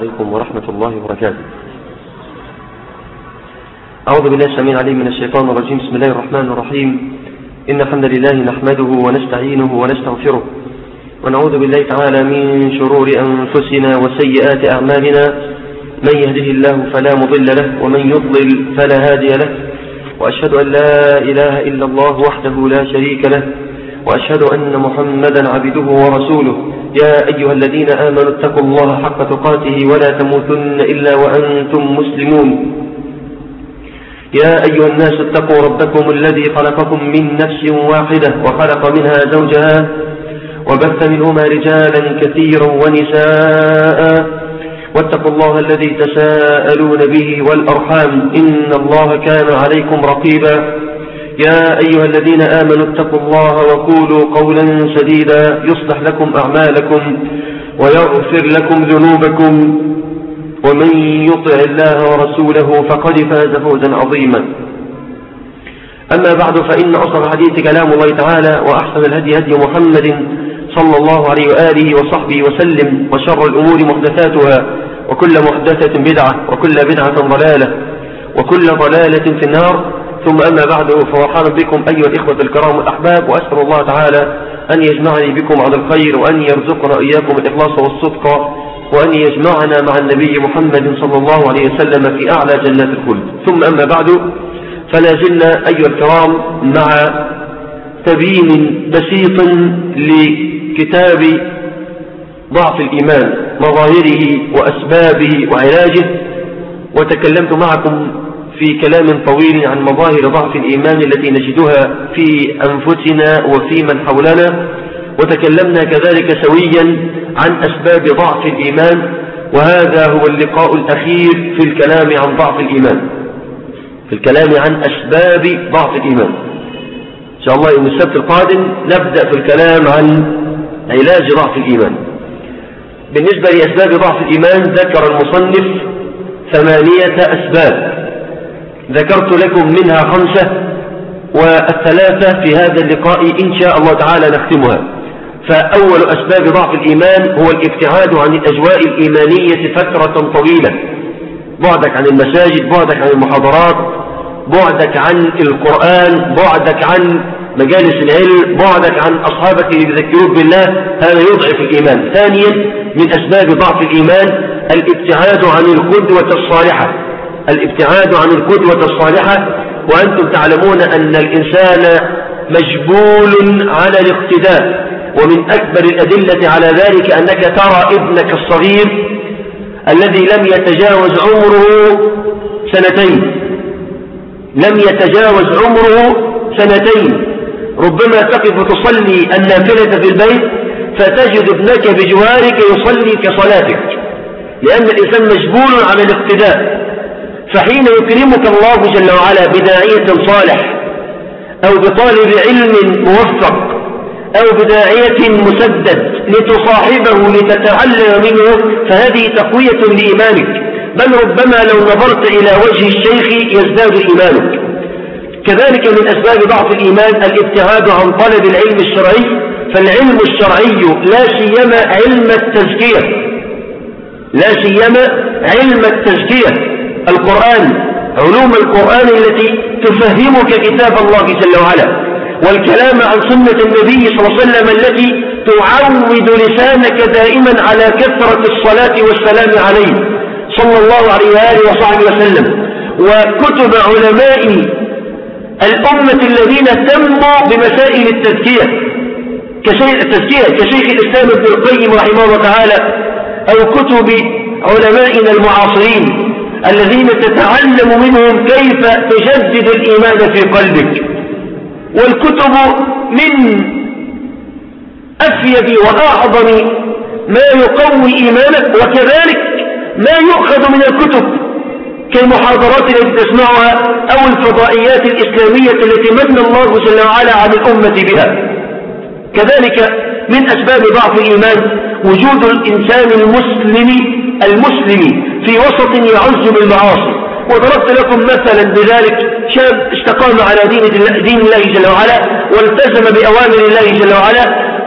عليكم ورحمة الله وبركاته أعوذ بالله السميع العليم من الشيطان الرجيم بسم الله الرحمن الرحيم إن الحمد لله نحمده ونستعينه ونستغفره ونعوذ بالله تعالى من شرور أنفسنا وسيئات أعمالنا من يهده الله فلا مضل له ومن يضلل فلا هادي له وأشهد أن لا إله إلا الله وحده لا شريك له وأشهد أن محمدا عبده ورسوله يا أيها الذين آمنوا اتقوا الله حق تقاته ولا تموتن إلا وأنتم مسلمون يا أيها الناس اتقوا ربكم الذي خلقكم من نفس واحدة وخلق منها زوجها وبث منهما رجالا كثيرا ونساء واتقوا الله الذي تساءلون به والأرحام إن الله كان عليكم رقيبا يا أيها الذين آمنوا اتقوا الله وقولوا قولا سديدا يصلح لكم أعمالكم ويغفر لكم ذنوبكم ومن يطع الله ورسوله فقد فاز فوزا عظيما أما بعد فإن أصل الحديث كلام الله تعالى وأحسن الهدي هدي محمد صلى الله عليه وآله وصحبه وسلم وشر الأمور محدثاتها وكل محدثة بدعة وكل بدعة ضلالة وكل ضلالة في النار ثم أما بعد فمرحبا بكم أيها الإخوة الكرام والأحباب وأسأل الله تعالى أن يجمعني بكم على الخير وأن يرزقنا إياكم الإخلاص والصدق وأن يجمعنا مع النبي محمد صلى الله عليه وسلم في أعلى جنات الخلد ثم أما بعد فلا زلنا أيها الكرام مع تبيين بسيط لكتاب ضعف الإيمان مظاهره وأسبابه وعلاجه وتكلمت معكم في كلام طويل عن مظاهر ضعف الإيمان التي نجدها في أنفسنا وفي من حولنا وتكلمنا كذلك سويا عن أسباب ضعف الإيمان وهذا هو اللقاء الأخير في الكلام عن ضعف الإيمان في الكلام عن أسباب ضعف الإيمان إن شاء الله يوم السبت القادم نبدأ في الكلام عن علاج ضعف الإيمان بالنسبة لأسباب ضعف الإيمان ذكر المصنف ثمانية أسباب ذكرت لكم منها خمسة والثلاثة في هذا اللقاء إن شاء الله تعالى نختمها فأول أسباب ضعف الإيمان هو الابتعاد عن الأجواء الإيمانية فترة طويلة بعدك عن المساجد بعدك عن المحاضرات بعدك عن القرآن بعدك عن مجالس العلم بعدك عن أصحابك اللي يذكروك بالله هذا يضعف الإيمان ثانيا من أسباب ضعف الإيمان الابتعاد عن القدوة الصالحة الابتعاد عن القدوة الصالحة وأنتم تعلمون أن الإنسان مجبول على الاقتداء ومن أكبر الأدلة على ذلك أنك ترى ابنك الصغير الذي لم يتجاوز عمره سنتين لم يتجاوز عمره سنتين ربما تقف تصلي النافلة في البيت فتجد ابنك بجوارك يصلي كصلاتك لأن الإنسان مجبول على الاقتداء فحين يكرمك الله جل وعلا بداعية صالح أو بطالب علم موفق أو بداعية مسدد لتصاحبه لتتعلم منه فهذه تقوية لإيمانك بل ربما لو نظرت إلى وجه الشيخ يزداد إيمانك كذلك من أسباب ضعف الإيمان الابتعاد عن طلب العلم الشرعي فالعلم الشرعي لا سيما علم التزكية لا سيما علم التزكية القرآن علوم القرآن التي تفهمك كتاب الله جل وعلا والكلام عن سنة النبي صلى الله عليه وسلم التي تعود لسانك دائما على كثرة الصلاة والسلام عليه صلى الله عليه وآله وصحبه وسلم وكتب علماء الأمة الذين اهتموا بمسائل التزكية كشيء التزكية كشيخ الإسلام ابن القيم رحمه الله تعالى أو كتب علمائنا المعاصرين الذين تتعلم منهم كيف تجدد الإيمان في قلبك والكتب من أفيد وأعظم ما يقوي إيمانك وكذلك ما يؤخذ من الكتب كالمحاضرات التي تسمعها أو الفضائيات الإسلامية التي من الله جل وعلا عن الأمة بها كذلك من أسباب ضعف الإيمان وجود الإنسان المسلم المسلم في وسط يعز بالمعاصي وضربت لكم مثلا بذلك شاب استقام على دين, دين الله جل وعلا والتزم بأوامر الله جل وعلا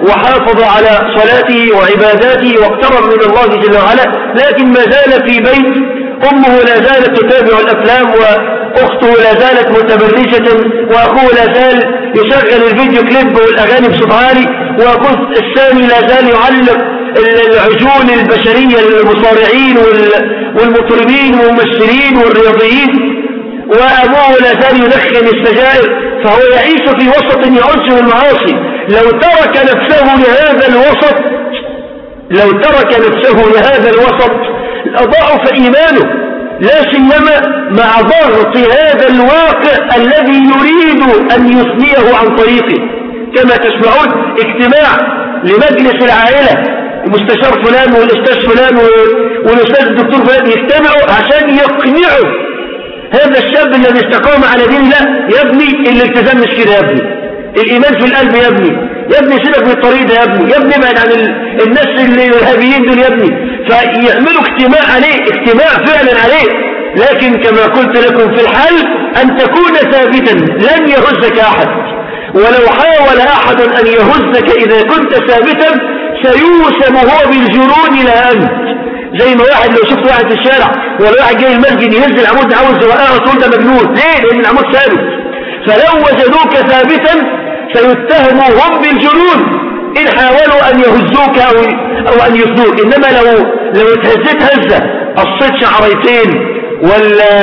وحافظ على صلاته وعباداته واقترب من الله جل وعلا لكن ما زال في بيت أمه لا زالت تتابع الأفلام وأخته لا زالت متبرجة وأخوه لا زال يشغل الفيديو كليب والأغاني بصوت عالي وأخوه الثاني لا زال يعلق العجول البشرية المصارعين والمطربين والممثلين والرياضيين وأبوه لا زال يدخن السجائر فهو يعيش في وسط يعز المعاصي لو ترك نفسه لهذا الوسط لو ترك نفسه لهذا الوسط لضعف إيمانه لا سيما مع ضغط هذا الواقع الذي يريد أن يثنيه عن طريقه كما تسمعون اجتماع لمجلس العائلة المستشار فلان والأستاذ فلان والأستاذ الدكتور فلان يجتمعوا عشان يقنعوا هذا الشاب الذي استقام على دين الله يا ابني الالتزام مش كده يا ابني الإيمان في القلب يا ابني يا ابني سيبك من الطريق ده يا ابني يا ابني ابعد عن الناس الإرهابيين دول يا ابني فيعملوا اجتماع عليه اجتماع فعلا عليه لكن كما قلت لكم في الحل أن تكون ثابتا لن يهزك أحد ولو حاول أحد أن يهزك إذا كنت ثابتا سيوسم هو بالجنون لا أنت زي ما واحد لو شفت واحد في الشارع ولا واحد جاي المسجد يهز العمود عاوز يوقعه تقول ده مجنون ليه لان العمود ثابت فلو وجدوك ثابتا سيتهموا هم بالجنون إن حاولوا أن يهزوك أو, أو أن يثنوك إنما لو لو اتهزت هزة قصيت شعريتين ولا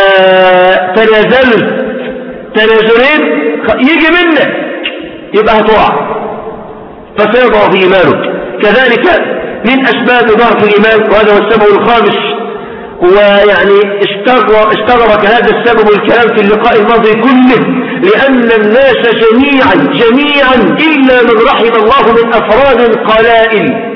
تنازل تنازلين يجي منك يبقى هتقع فسيضع في إيمانك كذلك من أسباب ضعف الإيمان وهذا هو السبب الخامس ويعني استغرق هذا السبب الكلام في اللقاء الماضي كله لأن الناس جميعا جميعا إلا من رحم الله من أفراد قلائل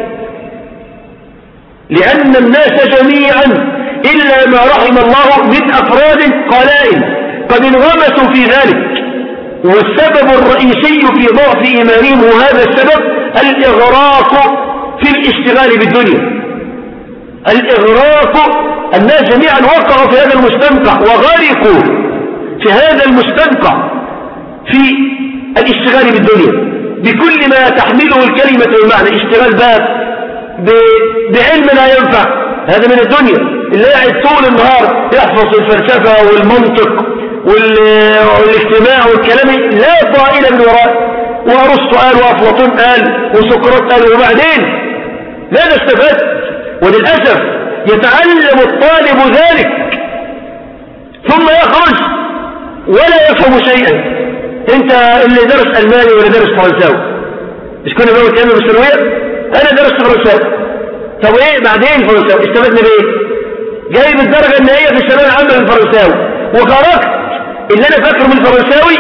لأن الناس جميعا إلا ما رحم الله من أفراد قلائل قد انغمسوا في ذلك والسبب الرئيسي في ضعف إيمانهم هذا السبب الإغراق في الاشتغال بالدنيا الإغراق الناس جميعا وقعوا في هذا المستنقع وغرقوا في هذا المستنقع في الاشتغال بالدنيا بكل ما تحمله الكلمة والمعنى اشتغال باب بعلم لا ينفع هذا من الدنيا اللي قاعد طول النهار يحفظ الفلسفة والمنطق والاجتماع والكلام لا طائل من وراء وأرسطو قال وأفلاطون قال وسقراط قال وبعدين ماذا استفدت وللأسف يتعلم الطالب ذلك ثم يخرج ولا يفهم شيئا انت اللي درس ألماني ولا درس فرنساوي مش كنا بقى كلمة بالثانوية انا درست فرنساوي طب ايه بعدين فرنساوي استفدنا بايه جايب الدرجة النهائية في الثانوية العامة الفرنساوي وخرجت اللي انا فاكره من الفرنساوي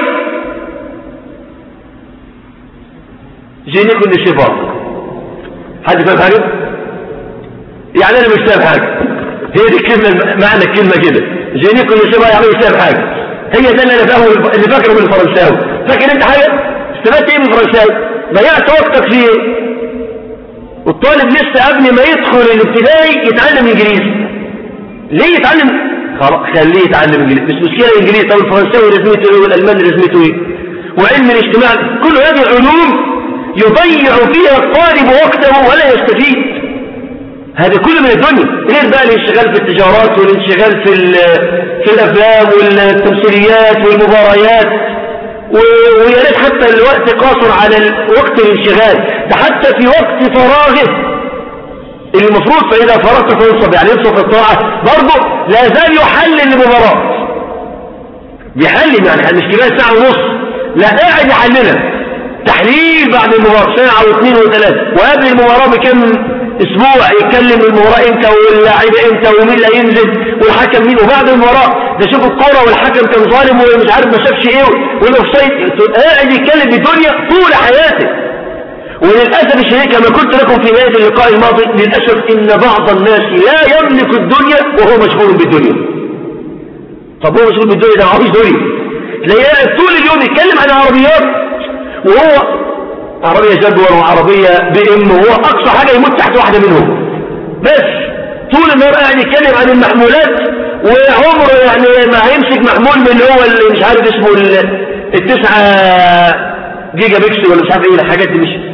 جيني كل شفاق حد فاهم حاجة يعني انا مش فاهم حاجة هي دي الكلمة معنى الكلمة كده جيني كل شفاق يعني مش فاهم حاجة هي ده اللي انا فاهمه اللي فاكره من الفرنساوي فاكر انت حاجة استفدت ايه من الفرنساوي ضيعت وقتك في ايه والطالب لسه قبل ما يدخل الابتدائي يتعلم انجليزي ليه يتعلم خليه يتعلم انجليزي مش مشكله الانجليزي طب الفرنساوي لازمته ايه والالماني لازمته ايه وعلم الاجتماع كل هذه العلوم يضيع فيها الطالب وقته ولا يستفيد هذا كله من الدنيا غير بقى الانشغال في التجارات والانشغال في في الافلام والتمثيليات والمباريات ويا ريت حتى الوقت قاصر على وقت الانشغال ده حتى في وقت فراغه المفروض فإذا فرغت فانصب يعني ينصب الطاعة برضه لا زال يحلل المباراة بيحلل يعني الاشتغال ساعة ونص لا قاعد يحللها تحليل بعد المباراة ساعة واثنين وثلاثة وقبل المباراة بكم اسبوع يتكلم المباراة امتى واللاعب امتى ومين اللي هينزل والحكم مين وبعد المباراة ده شوف الكورة والحكم كان ظالم ومش عارف ما شافش ايه والاوفسايد قاعد يتكلم بالدنيا طول حياته وللأسف الشديد كما قلت لكم في نهاية اللقاء الماضي للأسف إن بعض الناس لا يملك الدنيا وهو مشغول بالدنيا طب هو مشغول بالدنيا ده عاوز دنيا تلاقيه طول اليوم يتكلم عن العربيات وهو عربية جدول وعربية بي ام وهو أقصى حاجة يموت تحت واحدة منهم بس طول النهار قاعد يتكلم عن المحمولات وعمره يعني ما هيمسك محمول من هو اللي مش عارف اسمه التسعة جيجا بكس ولا مش عارف ايه الحاجات دي مش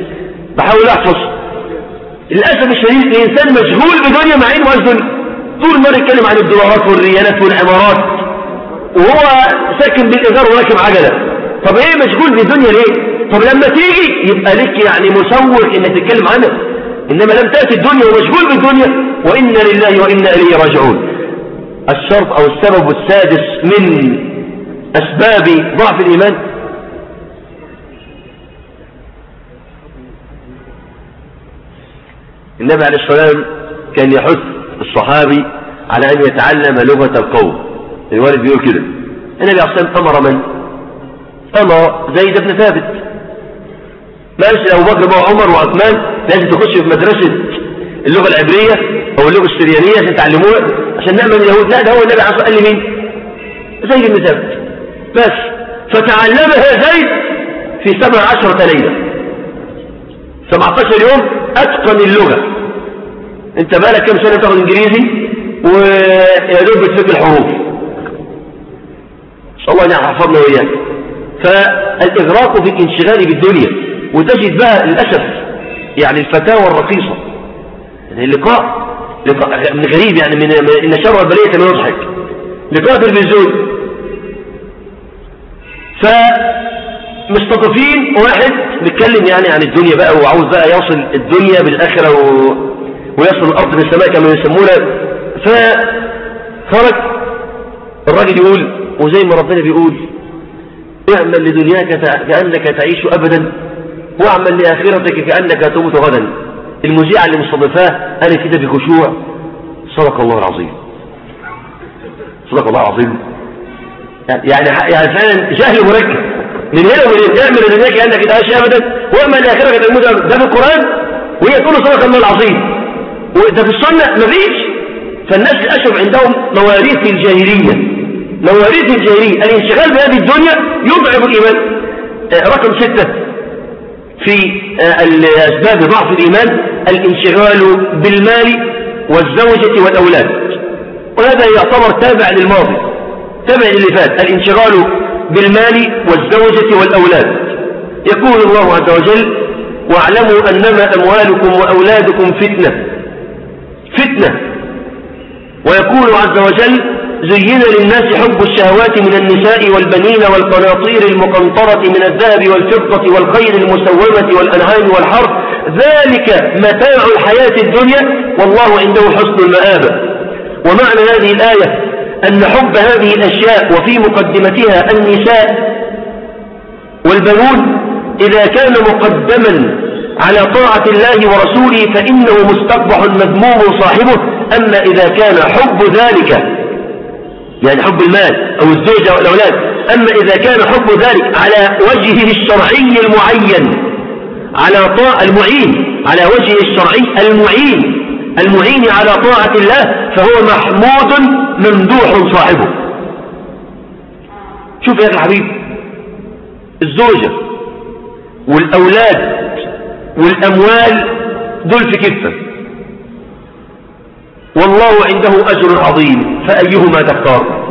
بحاول احفظ للاسف الشديد الانسان مشغول بدنيا مع انه عايز دنيا طول ما يتكلم عن الدولارات والريالات والعمارات وهو ساكن بالايجار وراكب عجله طب ايه مشغول بالدنيا ليه طب لما تيجي يبقى لك يعني مسوغ انك تتكلم عنها انما لم تاتي الدنيا ومشغول بالدنيا وانا لله وانا اليه راجعون الشرط او السبب السادس من اسباب ضعف الايمان النبي عليه السلام كان يحث الصحابي على أن يتعلم لغة القوم الوالد بيقول كده النبي عليه السلام أمر من أمر زيد بن ثابت ما قالش أبو بكر بقى عمر وعثمان لازم تخش في مدرسة اللغة العبرية أو اللغة السريانية عشان تعلموها عشان نأمن اليهود لا ده هو النبي عليه الصلاة قال لي مين زيد بن ثابت بس فتعلمها زيد في سبع عشرة ليلة 17 يوم أتقن اللغة انت بقالك كم سنة تاخد انجليزي ويا دوب بتفك الحروف ان شاء الله يعني حفظنا وإياك فالإغراق في الانشغال بالدنيا وتجد بقى للأسف يعني الفتاوى الرخيصة يعني اللقاء لقاء من غريب يعني من إن شر البلية كما يضحك لقاء تلفزيون فمستضيفين واحد بيتكلم يعني عن الدنيا بقى وعاوز بقى يصل الدنيا بالآخرة و... ويصل الأرض بالسماء كما يسمونه فخرج الراجل يقول وزي ما ربنا بيقول اعمل لدنياك كأنك تعيش أبدا واعمل لآخرتك كأنك تموت غدا المذيعة اللي مستضيفاه قال كده بخشوع صدق الله العظيم صدق الله العظيم يعني يعني فعلا جهل مركب من هنا ومن هنا اعمل لدنياك كأنك تعيش أبدا واعمل لآخرتك تموت غدا ده في القرآن وهي تقول صدق الله العظيم وده في السنة مفيش فالناس الأشرف عندهم مواريث الجاهلية مواريث الجاهلية الانشغال بهذه الدنيا يضعف الإيمان آه، رقم ستة في آه، أسباب ضعف الإيمان الانشغال بالمال والزوجة والأولاد وهذا يعتبر تابع للماضي تابع للي فات الانشغال بالمال والزوجة والأولاد يقول الله عز وجل واعلموا أنما أموالكم وأولادكم فتنة فتنة ويقول عز وجل زين للناس حب الشهوات من النساء والبنين والقناطير المقنطرة من الذهب والفضة والخير المسومة والأنعام والحرث ذلك متاع الحياة الدنيا والله عنده حسن المآب ومعنى هذه الآية أن حب هذه الأشياء وفي مقدمتها النساء والبنون إذا كان مقدما على طاعة الله ورسوله فإنه مستقبح مذموم صاحبه أما إذا كان حب ذلك يعني حب المال أو الزوجة والأولاد أما إذا كان حب ذلك على وجهه الشرعي المعين على طاعة المعين على وجهه الشرعي المعين المعين على طاعة الله فهو محمود ممدوح صاحبه شوف يا أخي الحبيب الزوجة والأولاد والأموال دول في كفة والله عنده أجر عظيم فأيهما تختار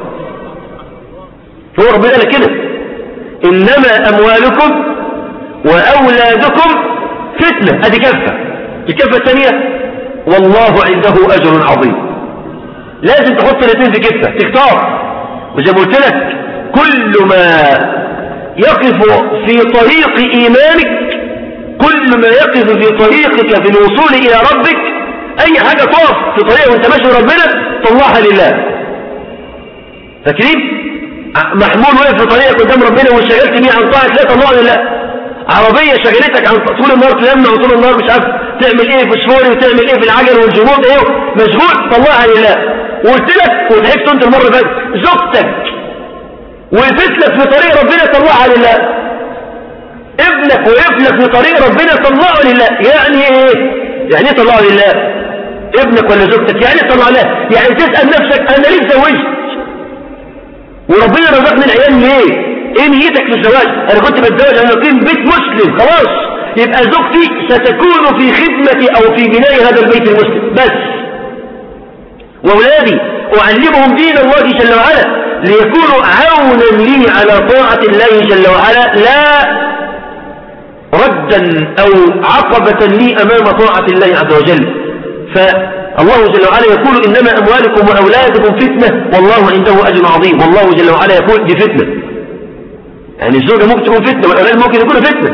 هو ربنا قال كده إنما أموالكم وأولادكم فتنة هذه كفة الكفة الثانية والله عنده أجر عظيم لازم تحط الاثنين في كفة تختار وزي ما قلت لك كل ما يقف في طريق إيمانك كل ما يقف في طريقك في الوصول إلى ربك أي حاجة تقف في طريق وانت ماشي ربنا طلعها لله فاكرين محمول واقف في طريقك قدام ربنا وانشغلت بيه عن طاعة لا طلعها لله عربية شغلتك عن طول النهار تلمع وطول النهار مش عارف تعمل ايه في الشفوري وتعمل ايه في العجل والجمود ايه مشغول طلعها لله وقلت لك وضحكت انت المرة اللي فاتت زوجتك وقفت لك في طريق ربنا طلعها لله ابنك وابنك في طريق ربنا طلعه لله يعني ايه يعني ايه طلعه لله ابنك ولا زوجتك يعني ايه طلعه لله يعني تسأل نفسك انا ليه اتزوجت وربنا رزقني العيال ليه ايه نيتك في الزواج انا كنت بتزوج انا اقيم بيت مسلم خلاص يبقى زوجتي ستكون في خدمة او في بناء هذا البيت المسلم بس واولادي اعلمهم دين الله جل وعلا ليكونوا عونا لي على طاعة الله جل وعلا لا ردا أو عقبة لي أمام طاعة الله عز وجل فالله جل وعلا يقول إنما أموالكم وأولادكم فتنة والله عنده أجر عظيم والله جل وعلا يقول دي فتنة يعني الزوجة ممكن تكون فتنة والأولاد ممكن يكونوا فتنة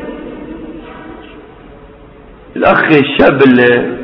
الأخ الشاب اللي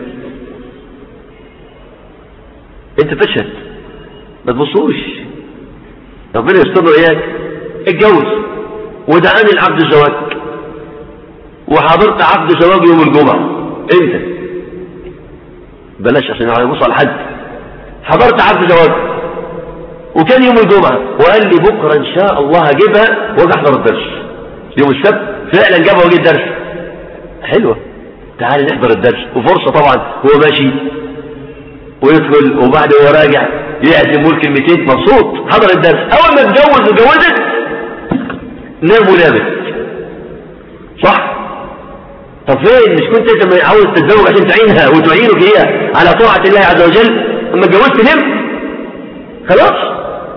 أنت تشهد ما تبصوش ربنا يستر إياك اتجوز ودعاني العبد الزواج وحضرت عبد زواج يوم الجمعة انت بلاش عشان يبص على حد حضرت عبد زواج وكان يوم الجمعة وقال لي بكرة ان شاء الله هجيبها واجي احضر الدرس يوم السبت فعلا جابها واجي الدرس حلوة تعالي نحضر الدرس وفرصة طبعا هو ماشي ويدخل وبعد هو راجع يعزم مول كلمتين مبسوط حضر الدرس اول ما اتجوز وجوزت نام ونامت صح طب فين مش كنت انت عاوز تتزوج عشان تعينها وتعينك هي على طاعة الله عز وجل اما اتجوزت نمت خلاص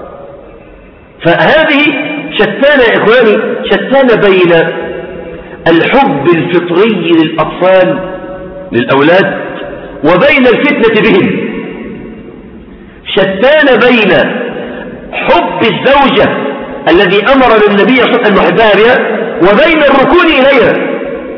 فهذه شتان يا اخواني شتان بين الحب الفطري للاطفال للاولاد وبين الفتنة بهم شتان بين حب الزوجة الذي امر للنبي صلى الله عليه وسلم يحبها بها وبين الركون اليها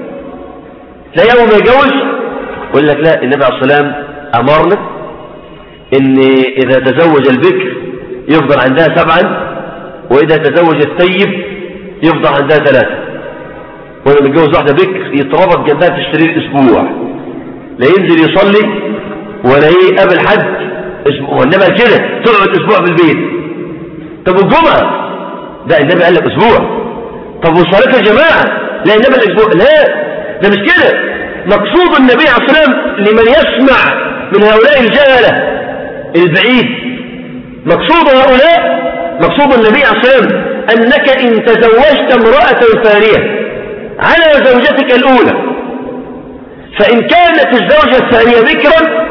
لا يوم يجوز يقول لك لا النبي عليه الصلاة والسلام أمرنا إن إذا تزوج البكر يفضل عندها سبعا وإذا تزوج الثيب يفضل عندها ثلاثة وإذا متجوز واحدة بكر يتربط جنبها في السرير أسبوع لا ينزل يصلي ولا يقابل حد اسبوع والنبي كده تقعد أسبوع في البيت طب الجمعة لا النبي قال لك أسبوع طب وصلاة الجماعة لا النبي قال أسبوع لا ده مش كده مقصود النبي عليه الصلاة والسلام لمن يسمع من هؤلاء الجهلة البعيد مقصود هؤلاء مقصود النبي عليه الصلاة والسلام أنك إن تزوجت امرأة ثانية على زوجتك الأولى فإن كانت الزوجة الثانية ذكرا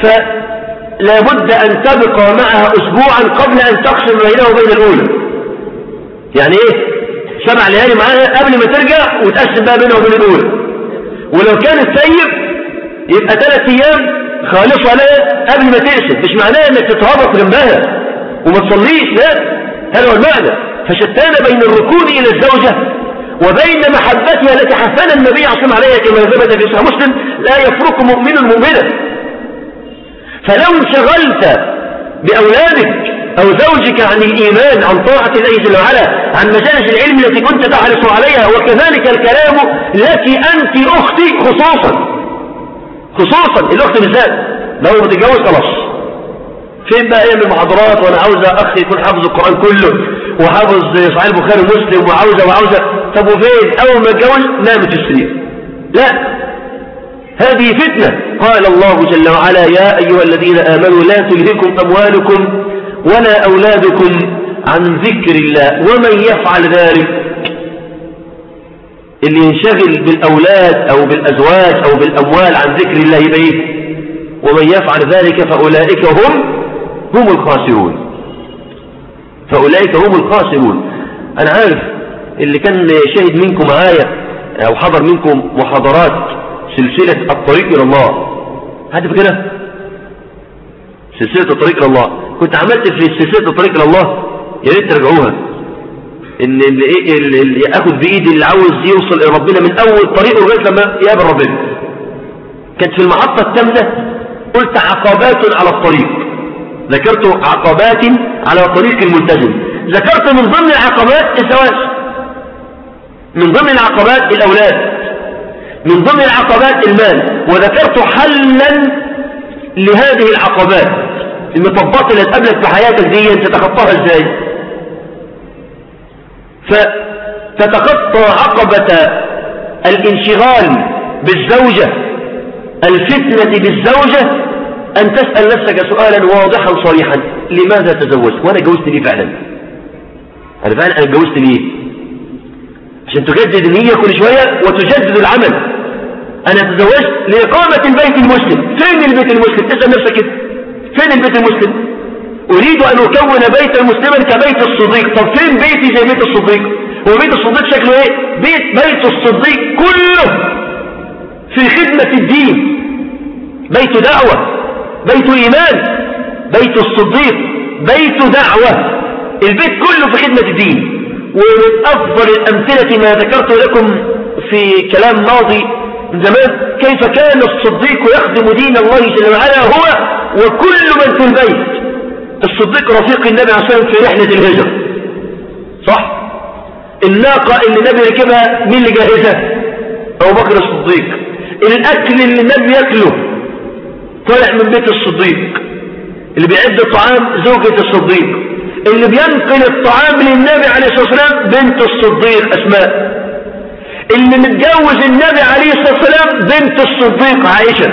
فلا بد أن تبقى معها أسبوعا قبل أن تقسم بينه وبين الأولى يعني إيه سبع ليالي معاها قبل ما ترجع وتقسم بقى بينه وبين الأولى ولو كان السيب يبقى ثلاث ايام خالصة لها قبل ما تقسم مش معناه انك تتهبط جنبها وما تصليش لا هذا هو المعنى فشتان بين الركون الى الزوجة وبين محبتها التي حثنا النبي عليه عليها كما ثبت في صحيح مسلم لا يفرق مؤمن مؤمنا فلو انشغلت بأولادك أو زوجك عن الإيمان عن طاعة الله جل وعلا عن مجالس العلم التي كنت تحرص عليها وكذلك الكلام لك أنت أختي خصوصا خصوصا الأخت بالذات لو بتتجوز خلاص فين بقى ايام المحاضرات وانا عاوزة اخ يكون حافظ القرآن كله وحافظ صحيح البخاري ومسلم وعاوزة وعاوزة طب وفين اول ما اتجوز نامت السرير لا هذه فتنة قال الله جل وعلا يا أيها الذين آمنوا لا تلهكم أموالكم ولا أولادكم عن ذكر الله ومن يفعل ذلك اللي ينشغل بالأولاد أو بالأزواج أو بالأموال عن ذكر الله بيه ومن يفعل ذلك فأولئك هم هم الخاسرون فأولئك هم الخاسرون أنا عارف اللي كان شاهد منكم معايا أو حضر منكم محاضرات سلسلة الطريق إلى الله هذا كده سلسلة الطريق إلى الله كنت عملت في سلسلة الطريق إلى الله يا ريت ترجعوها ان اللي, إيه اللي اخذ بايدي اللي عاوز يوصل الى ربنا من اول طريقه لغايه لما يقابل ربنا كانت في المحطه الثامنه قلت عقبات على الطريق ذكرت عقبات على طريق الملتزم ذكرت من ضمن العقبات الزواج من ضمن العقبات الاولاد من ضمن العقبات المال وذكرت حلا لهذه العقبات المطبات اللي تقابلك في حياتك دي انت تتخطاها ازاي فتتخطى عقبة الانشغال بالزوجة الفتنة بالزوجة أن تسأل نفسك سؤالا واضحا صريحا لماذا تزوجت وأنا جوزت ليه فعلا أنا فعلا أنا جوزت ليه عشان تجدد النية كل شوية وتجدد العمل أنا تزوجت لإقامة البيت المسلم فين البيت المسلم تسأل نفسك كده فين البيت المسلم أريد أن أكون بيتا مسلما كبيت الصديق طب فين بيتي زي بيت الصديق هو بيت الصديق شكله ايه بيت بيت الصديق كله في خدمة الدين بيت دعوة بيت إيمان بيت الصديق بيت دعوة البيت كله في خدمة الدين ومن أفضل الأمثلة ما ذكرت لكم في كلام ماضي من زمان كيف كان الصديق يخدم دين الله جل وعلا هو وكل من في البيت الصديق رفيق النبي عليه الصلاة والسلام في رحلة الهجرة صح الناقة اللي النبي ركبها مين اللي جاهزها أبو بكر الصديق الأكل اللي النبي يأكله طالع من بيت الصديق اللي بيعد الطعام زوجة الصديق اللي بينقل الطعام للنبي عليه الصلاة والسلام بنت الصديق أسماء اللي متجوز النبي عليه الصلاة والسلام بنت الصديق عائشة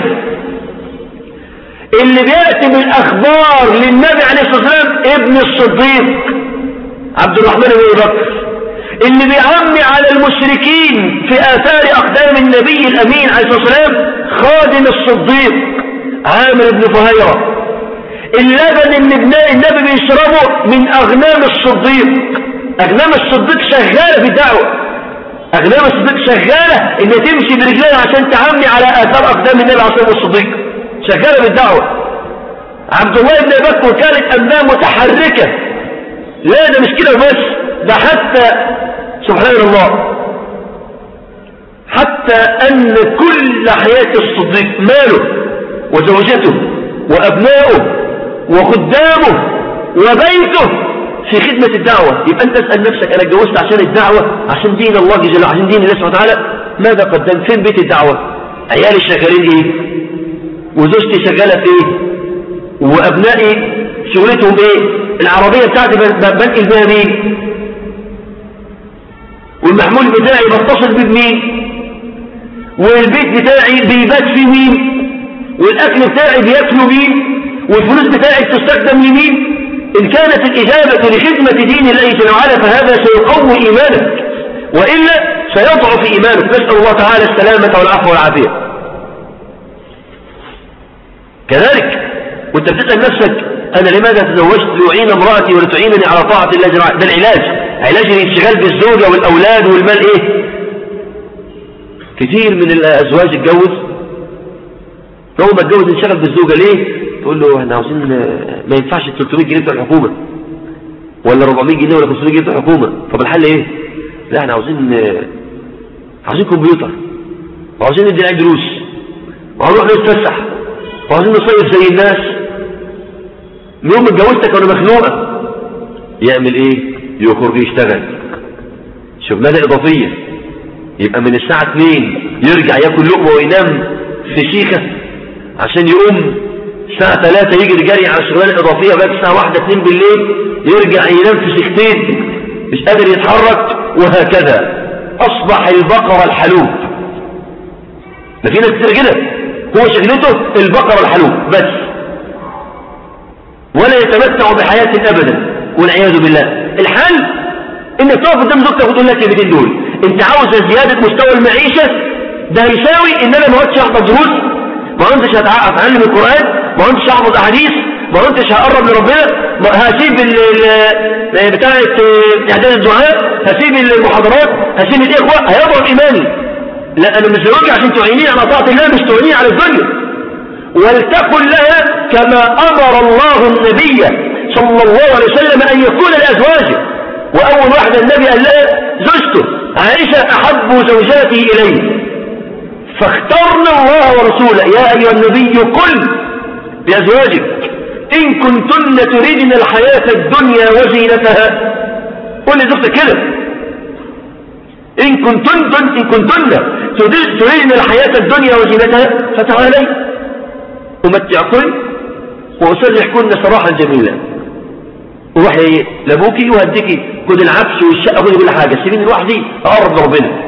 اللي بيأتي بالأخبار للنبي عليه الصلاة والسلام ابن الصديق عبد الرحمن بن بكر اللي بيعمي على المشركين في آثار أقدام النبي الأمين عليه الصلاة والسلام خادم الصديق عامر بن فهيرة اللبن اللي النبي بيشربه من أغنام الصديق أغنام الصديق شغالة في الدعوة أغنام الصديق شغالة إن تمشي برجلها عشان تعمي على آثار أقدام النبي عليه الصلاة والصديق شغالة بالدعوة عبد الله بن بكر كانت أمام متحركة لا ده مش كده بس ده حتى سبحان الله حتى أن كل حياة الصديق ماله وزوجته وأبنائه وخدامه وبيته في خدمة الدعوة يبقى أنت اسأل نفسك أنا اتجوزت عشان الدعوة عشان دين الله جل عشان دين الله سبحانه وتعالى ماذا قدمت فين بيت الدعوة عيالي شغالين إيه وزوجتي شغالة في إيه وأبنائي شغلتهم إيه العربية بتاعتي بنقل بها مين والمحمول بتاعي بتصل بيه بمين والبيت بتاعي بيبات فيه مين والأكل بتاعي بياكلوا مين والفلوس بتاعي بتستخدم لمين إن كانت الإجابة لخدمة دين الله جل وعلا فهذا سيقوي إيمانك وإلا سيضعف إيمانك نسأل الله تعالى السلامة والعفو والعافية كذلك وانت بتسأل نفسك أنا لماذا تزوجت لأعين امرأتي ولتعينني على طاعة الله جل وعلا ده العلاج علاج الانشغال بالزوجة والأولاد والمال إيه كثير من الأزواج اتجوز أول ما اتجوز انشغل بالزوجة ليه تقول له احنا عاوزين ما ينفعش 300 جنيه بتوع الحكومة ولا 400 جنيه ولا 500 جنيه بتوع الحكومة طب الحل ايه لا احنا عاوزين عاوزين كمبيوتر وعاوزين ندي العيد دروس وهنروح نتفسح وعاوزين نصيف زي الناس يوم اتجوزتك وانا مخنوقة يعمل ايه يخرج يشتغل شغلانة اضافية يبقى من الساعة 2 يرجع ياكل لقمة وينام في شيخة عشان يقوم الساعة 3 يجري جري على الشغلانة الإضافية بقى الساعة 1 2 بالليل يرجع ينام في شيختين مش قادر يتحرك وهكذا أصبح البقرة الحلوب ما في ناس كتير كده هو شغلته البقرة الحلوب بس ولا يتمتع بحياة أبدا والعياذ بالله الحل انك تقف قدام زوجتك وتقول لك الكلمتين دول انت عاوز زيادة مستوى المعيشة ده هيساوي ان انا ما اقعدش احضر دروس ما كنتش اتعلم القرآن ما كنتش احفظ احاديث ما كنتش هقرب لربنا هسيب ال بتاعة اعداد الدعاء هسيب المحاضرات هسيب الاخوة هيضرب ايماني لا انا مش زوجي عشان تعينيني على طاعة الله مش تعينيني على الدنيا ولتكن لها كما امر الله النبي صلى الله عليه وسلم ان يكون لازواجه واول واحدة النبي قال لها زوجته عائشة احب زوجاتي اليه فاخترنا الله ورسوله يا أيها النبي قل لأزواجك إن كنتن تريدن الحياة الدنيا وزينتها قل لزوجتك كده إن كنتن إن كنتن تريدن الحياة الدنيا وزينتها فتعالي أمتعكن وأسرحكن سراحا جميلا وروحي لابوكي وهديكي خد العفش والشقة خد كل حاجة سيبيني لوحدي أقرب لربنا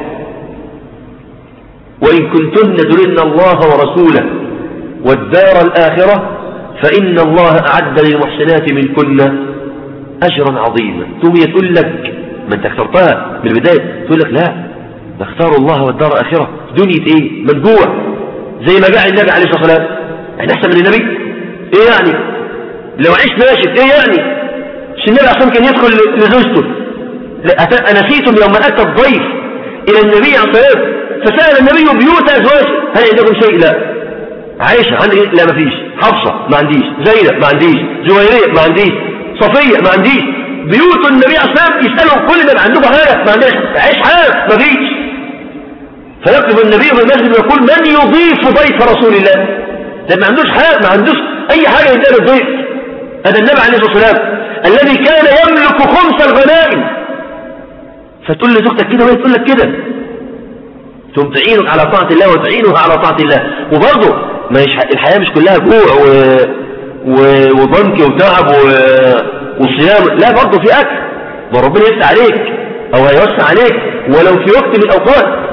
وإن كنتن تردن الله ورسوله والدار الآخرة فإن الله أعد للمحسنات منكن أجرا عظيما ثم تقول لك ما انت اخترتها من البداية تقول لك لا نختار الله والدار الآخرة دنيا ايه منجوع زي ما جاء النبي عليه الصلاة والسلام يعني احسن من النبي ايه يعني لو عشت ناشف ايه يعني مش النبي عشان كان يدخل لزوجته أنسيتم يوم أتى الضيف إلى النبي عليه الصلاة والسلام فسأل النبي بيوت أزواجه هل عندكم شيء لا عائشة عندي لا ما فيش حفصة ما عنديش زينب ما عنديش جويرية ما عنديش صفية ما عنديش بيوت النبي عليه الصلاة والسلام يسألهم كل من عندكم حاجة ما عندناش عيش حاجة ما فيش فيقف النبي في المسجد ويقول من يضيف ضيف رسول الله ده ما عندوش حاجة ما عندوش أي حاجة يدير الضيف هذا النبي عليه الصلاة والسلام الذي كان يملك خمس الغنائم فتقول لزوجتك كده وهي تقول لك كده ثم تعينك على طاعة الله وتعينها على طاعة الله وبرضه ما الحياة مش كلها جوع و... و... وضنك وتعب و... وصيام لا برضه في أكل ما ربنا يفتح عليك أو هيوسع عليك ولو في وقت من الأوقات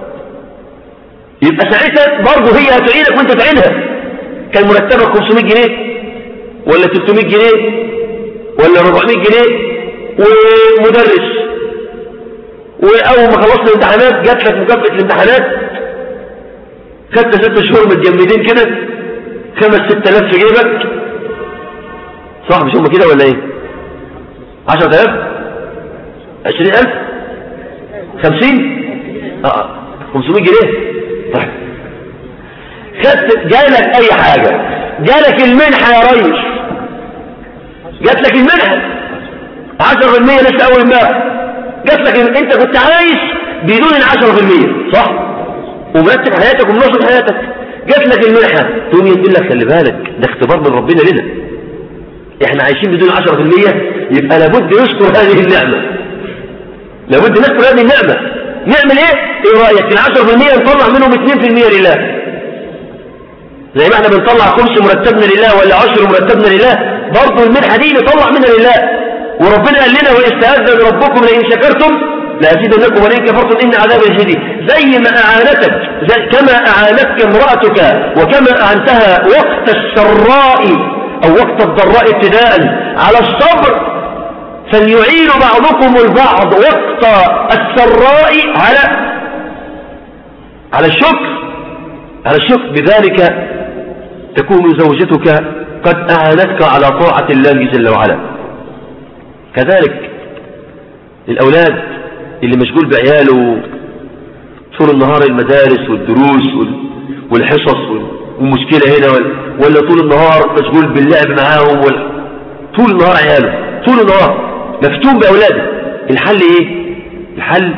يبقى ساعتها برضه هي هتعينك وانت تعينها كان مرتبك 500 جنيه ولا 300 جنيه ولا 400 جنيه ومدرس وأول ما خلصت الامتحانات جات لك مكافأة الامتحانات خدت ست شهور متجمدين كده خمس ست آلاف في جيبك صح مش هم كده ولا ايه عشرة آلاف عشرين ألف خمسين اه خمسمائة جنيه طيب خدت جالك أي حاجة جالك المنحة يا ريس جات لك المنحة عشرة في المية لسه أول امبارح جات لك انت كنت عايش بدون العشرة في المية صح ومرتب حياتك ومنظم حياتك جات لك المنحة تقوم يقول لك خلي بالك ده اختبار من ربنا لنا احنا عايشين بدون عشرة في المية يبقى لابد نشكر هذه النعمة لابد نشكر هذه النعمة نعمل ايه ايه رأيك العشرة في المية نطلع منهم اتنين في المية لله زي ما احنا بنطلع خمس مرتبنا لله ولا عشر مرتبنا لله برضه المنحة دي نطلع منها لله وربنا قال لنا وإستهزأ ربكم لئن شكرتم لأزيدنكم ولئن كفرتم إن عذابي شديد زي ما أعانتك زي كما أعانتك امرأتك وكما أعنتها وقت السراء أو وقت الضراء ابتداء على الصبر فليعين بعضكم البعض وقت السراء على على الشكر على الشكر بذلك تكون زوجتك قد أعانتك على طاعة الله جل وعلا كذلك الأولاد اللي مشغول بعياله طول النهار المدارس والدروس والحصص والمشكلة هنا ولا طول النهار مشغول باللعب معاهم طول النهار عياله طول النهار مفتون بأولاده الحل ايه الحل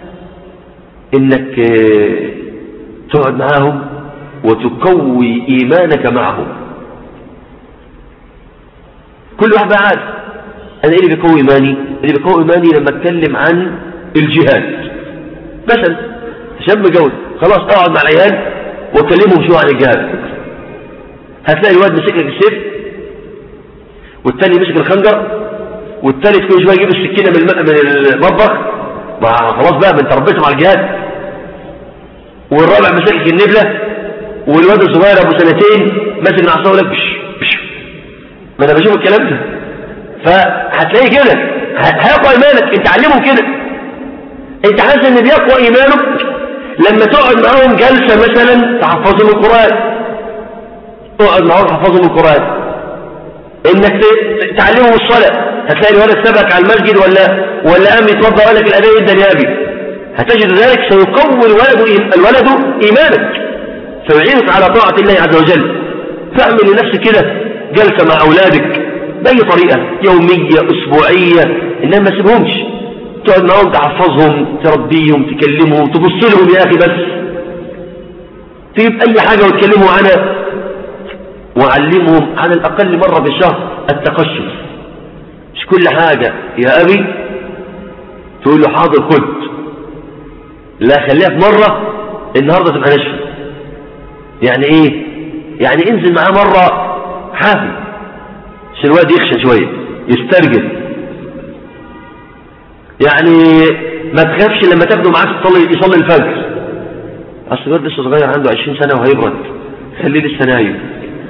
انك آه، تقعد معاهم وتقوي ايمانك معهم كل واحد بقى عارف أنا إيه اللي بيقوي إيماني اللي بيقوي إيماني لما أتكلم عن الجهاد مثلا شاب مجوز خلاص أقعد مع العيال وأكلمهم شوية عن الجهاد هتلاقي الواد مسك لك السيف والتاني مسك الخنجر والتالت كل شويه يجيب السكينه من من المطبخ ما خلاص بقى من تربيته مع الجهاد والرابع مسك النبله والواد الصغير ابو سنتين ماسك العصا يقول لك بش بش ما انا بشوف الكلام ده فهتلاقيه كده هيقوى ايمانك انت علمهم كده انت حاسس ان بيقوى ايمانك لما تقعد معاهم جلسة مثلا تحفظهم القرآن تقعد معاهم تحفظهم القرآن انك تعلمهم الصلاة هتلاقي الولد سبك على المسجد ولا ولا قام يتوضا وقال لك الاداء جدا يا ابي هتجد ذلك سيقوي الولد الولد ايمانك فيعينك على طاعة الله عز وجل فاعمل لنفسك كده جلسة مع اولادك بأي طريقة يومية أسبوعية إنما ما سيبهمش تقعد معهم تحفظهم تربيهم تكلمهم تبص لهم يا أخي بس تجيب أي حاجة وتكلموا عنها وعلمهم على الأقل مرة في الشهر التقشف مش كل حاجة يا أبي تقول له حاضر خد لا خليها في مرة النهاردة تبقى نشفة يعني ايه يعني انزل معاه مرة حافي عشان الواد يخشى شوية يسترجل يعني ما تخافش لما تاخده معاك تصلي يصلي الفجر اصل الواد لسه صغير عنده 20 سنة وهيبرد خليه لسه نايم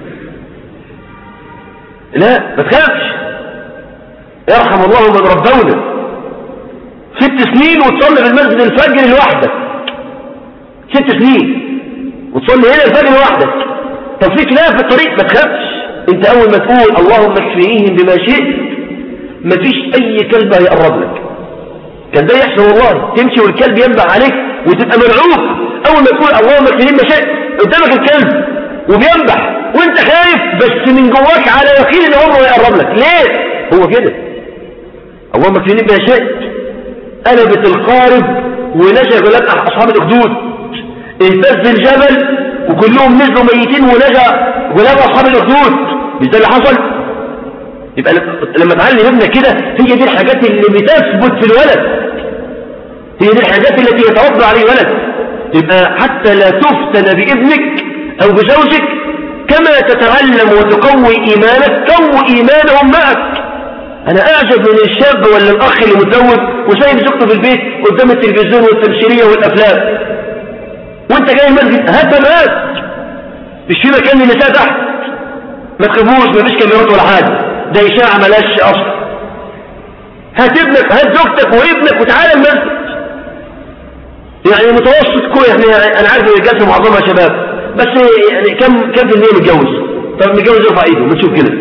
لا ما تخافش يرحم الله من ربونا ست سنين وتصلي في المسجد الفجر لوحدك ست سنين وتصلي هنا الفجر لوحدك طب في كلاب في الطريق ما تخافش انت اول ما تقول اللهم اكفيهم بما شئت مفيش اي كلب هيقرب لك كان ده يحصل والله تمشي والكلب ينبع عليك وتبقى مرعوب اول ما تقول اللهم اكفني ما شئت قدامك الكلب وبينبح وانت خايف بس من جواك على يقين ان عمره يقرب لك ليه هو كده اللهم اكفني ما شئت قلبت القارب ونجا غلاب اصحاب الاخدود اهتز الجبل وكلهم نزلوا ميتين ونجا غلاب اصحاب الاخدود مش ده اللي حصل يبقى لما تعلم ابنك كده هي دي الحاجات اللي بتثبت في الولد هي دي الحاجات التي يتربى عليه الولد يبقى حتى لا تفتن بابنك او بزوجك كما تتعلم وتقوي ايمانك قوي ايمانهم معك انا اعجب من الشاب ولا الاخ اللي متزوج وسايب زوجته في البيت قدام التلفزيون والتمثيليه والافلام وانت جاي المسجد هات بنات مش في مكان للنساء تحت ما تخافوش مفيش كاميرات ولا حاجه ده اشاعه ملاش اصل هات ابنك هات زوجتك وابنك وتعالى المسجد يعني متوسط كويس يعني انا عارف ان الجلسه معظمها شباب بس يعني كم كم في المية متجوز طب متجوز يرفع ايده ما تشوف كده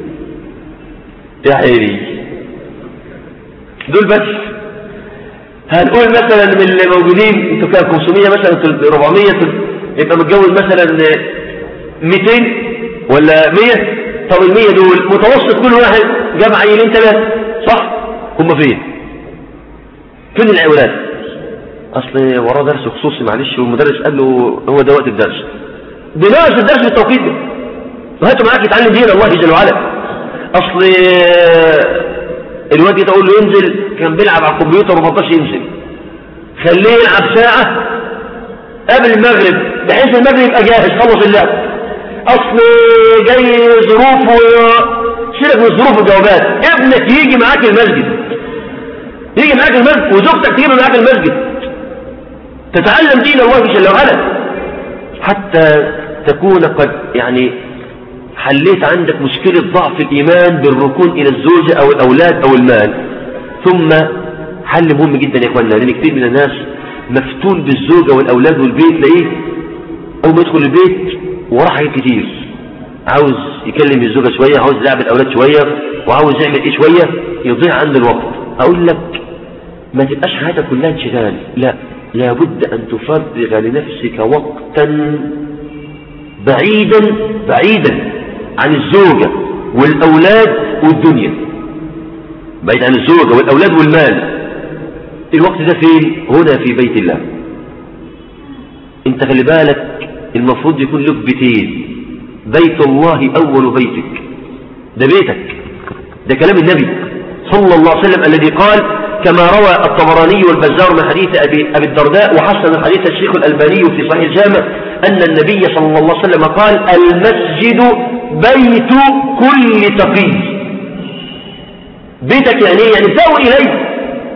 يا عيني دول بس هنقول مثلا من اللي موجودين انتوا كام 500 مثلا 400 يبقى متجوز مثلا 200 ولا 100 طب ال 100 دول متوسط كل واحد جاب عيلين ثلاثه صح هم فين فين الاولاد اصل وراه درس خصوصي معلش والمدرس قال له هو ده وقت الدرس بناقش الدرس بالتوقيت ده وهاتوا معاك يتعلم دين الله جل وعلا اصل الواد ده اقول له ينزل كان بيلعب على الكمبيوتر وما رضاش ينزل خليه يلعب ساعة قبل المغرب بحيث المغرب يبقى جاهز خلص اللعب اصل جاي ظروف سيبك من الظروف والجوابات ابنك يجي معاك المسجد يجي معاك المسجد وزوجتك تيجي معاك المسجد تتعلم دين الله جل وعلا حتى تكون قد يعني حليت عندك مشكلة ضعف الإيمان بالركون إلى الزوجة أو الأولاد أو المال ثم حل مهم جدا يا إخواننا لأن كثير من الناس مفتون بالزوجة والأولاد والبيت لإيه أول ما يدخل البيت وراه حاجات كتير عاوز يكلم الزوجة شوية عاوز يلعب الأولاد شوية وعاوز يعمل إيه شوية يضيع عند الوقت أقول لك ما تبقاش حياتك كلها انشغال لا لابد أن تفرغ لنفسك وقتا بعيدا بعيدا عن الزوجة والأولاد والدنيا بعيد عن الزوجة والأولاد والمال الوقت ده فين هنا في بيت الله انت خلي بالك المفروض يكون لك بيتين بيت الله أول بيتك ده بيتك ده كلام النبي صلى الله عليه وسلم الذي قال كما روى الطبراني والبزار من حديث أبي, أبي الدرداء وحسن حديث الشيخ الألباني في صحيح الجامع أن النبي صلى الله عليه وسلم قال المسجد بيت كل تقي بيتك يعني يعني تأوي إليه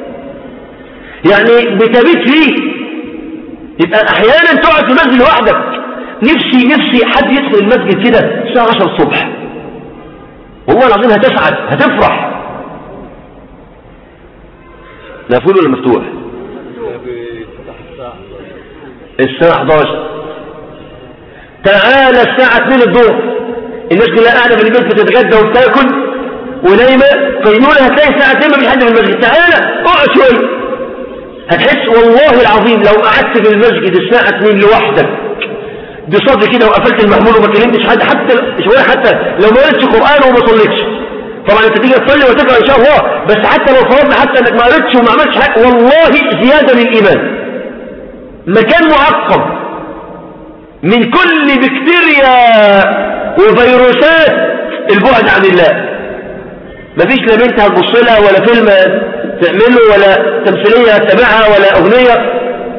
يعني بتبيت فيه يبقى أحيانا تقعد في المسجد لوحدك نفسي نفسي حد يدخل المسجد كده الساعة 10 الصبح والله العظيم هتسعد هتفرح مقفول ولا مفتوح الساعة 11 تعالى الساعة 2 الظهر الناس كلها قاعدة في البيت بتتغدى وبتاكل ونايمة قيلولة هتلاقي الساعة 2 مفيش حد في المسجد تعالى اقعد شوية هتحس والله العظيم لو قعدت في المسجد الساعة 2 لوحدك بصدر كده وقفلت المحمول وما كلمتش حد حتى شوية حتى لو ما قريتش قرآن وما صليتش طبعا انت تيجي تصلي وتقرا ان شاء الله بس حتى لو فرضنا حتى انك ما قريتش وما عملتش حاجه والله زياده للايمان مكان معقم من كل بكتيريا وفيروسات البعد عن الله مفيش لا بنت هتبص لها ولا فيلم تعمله ولا تمثيليه تتابعها ولا اغنيه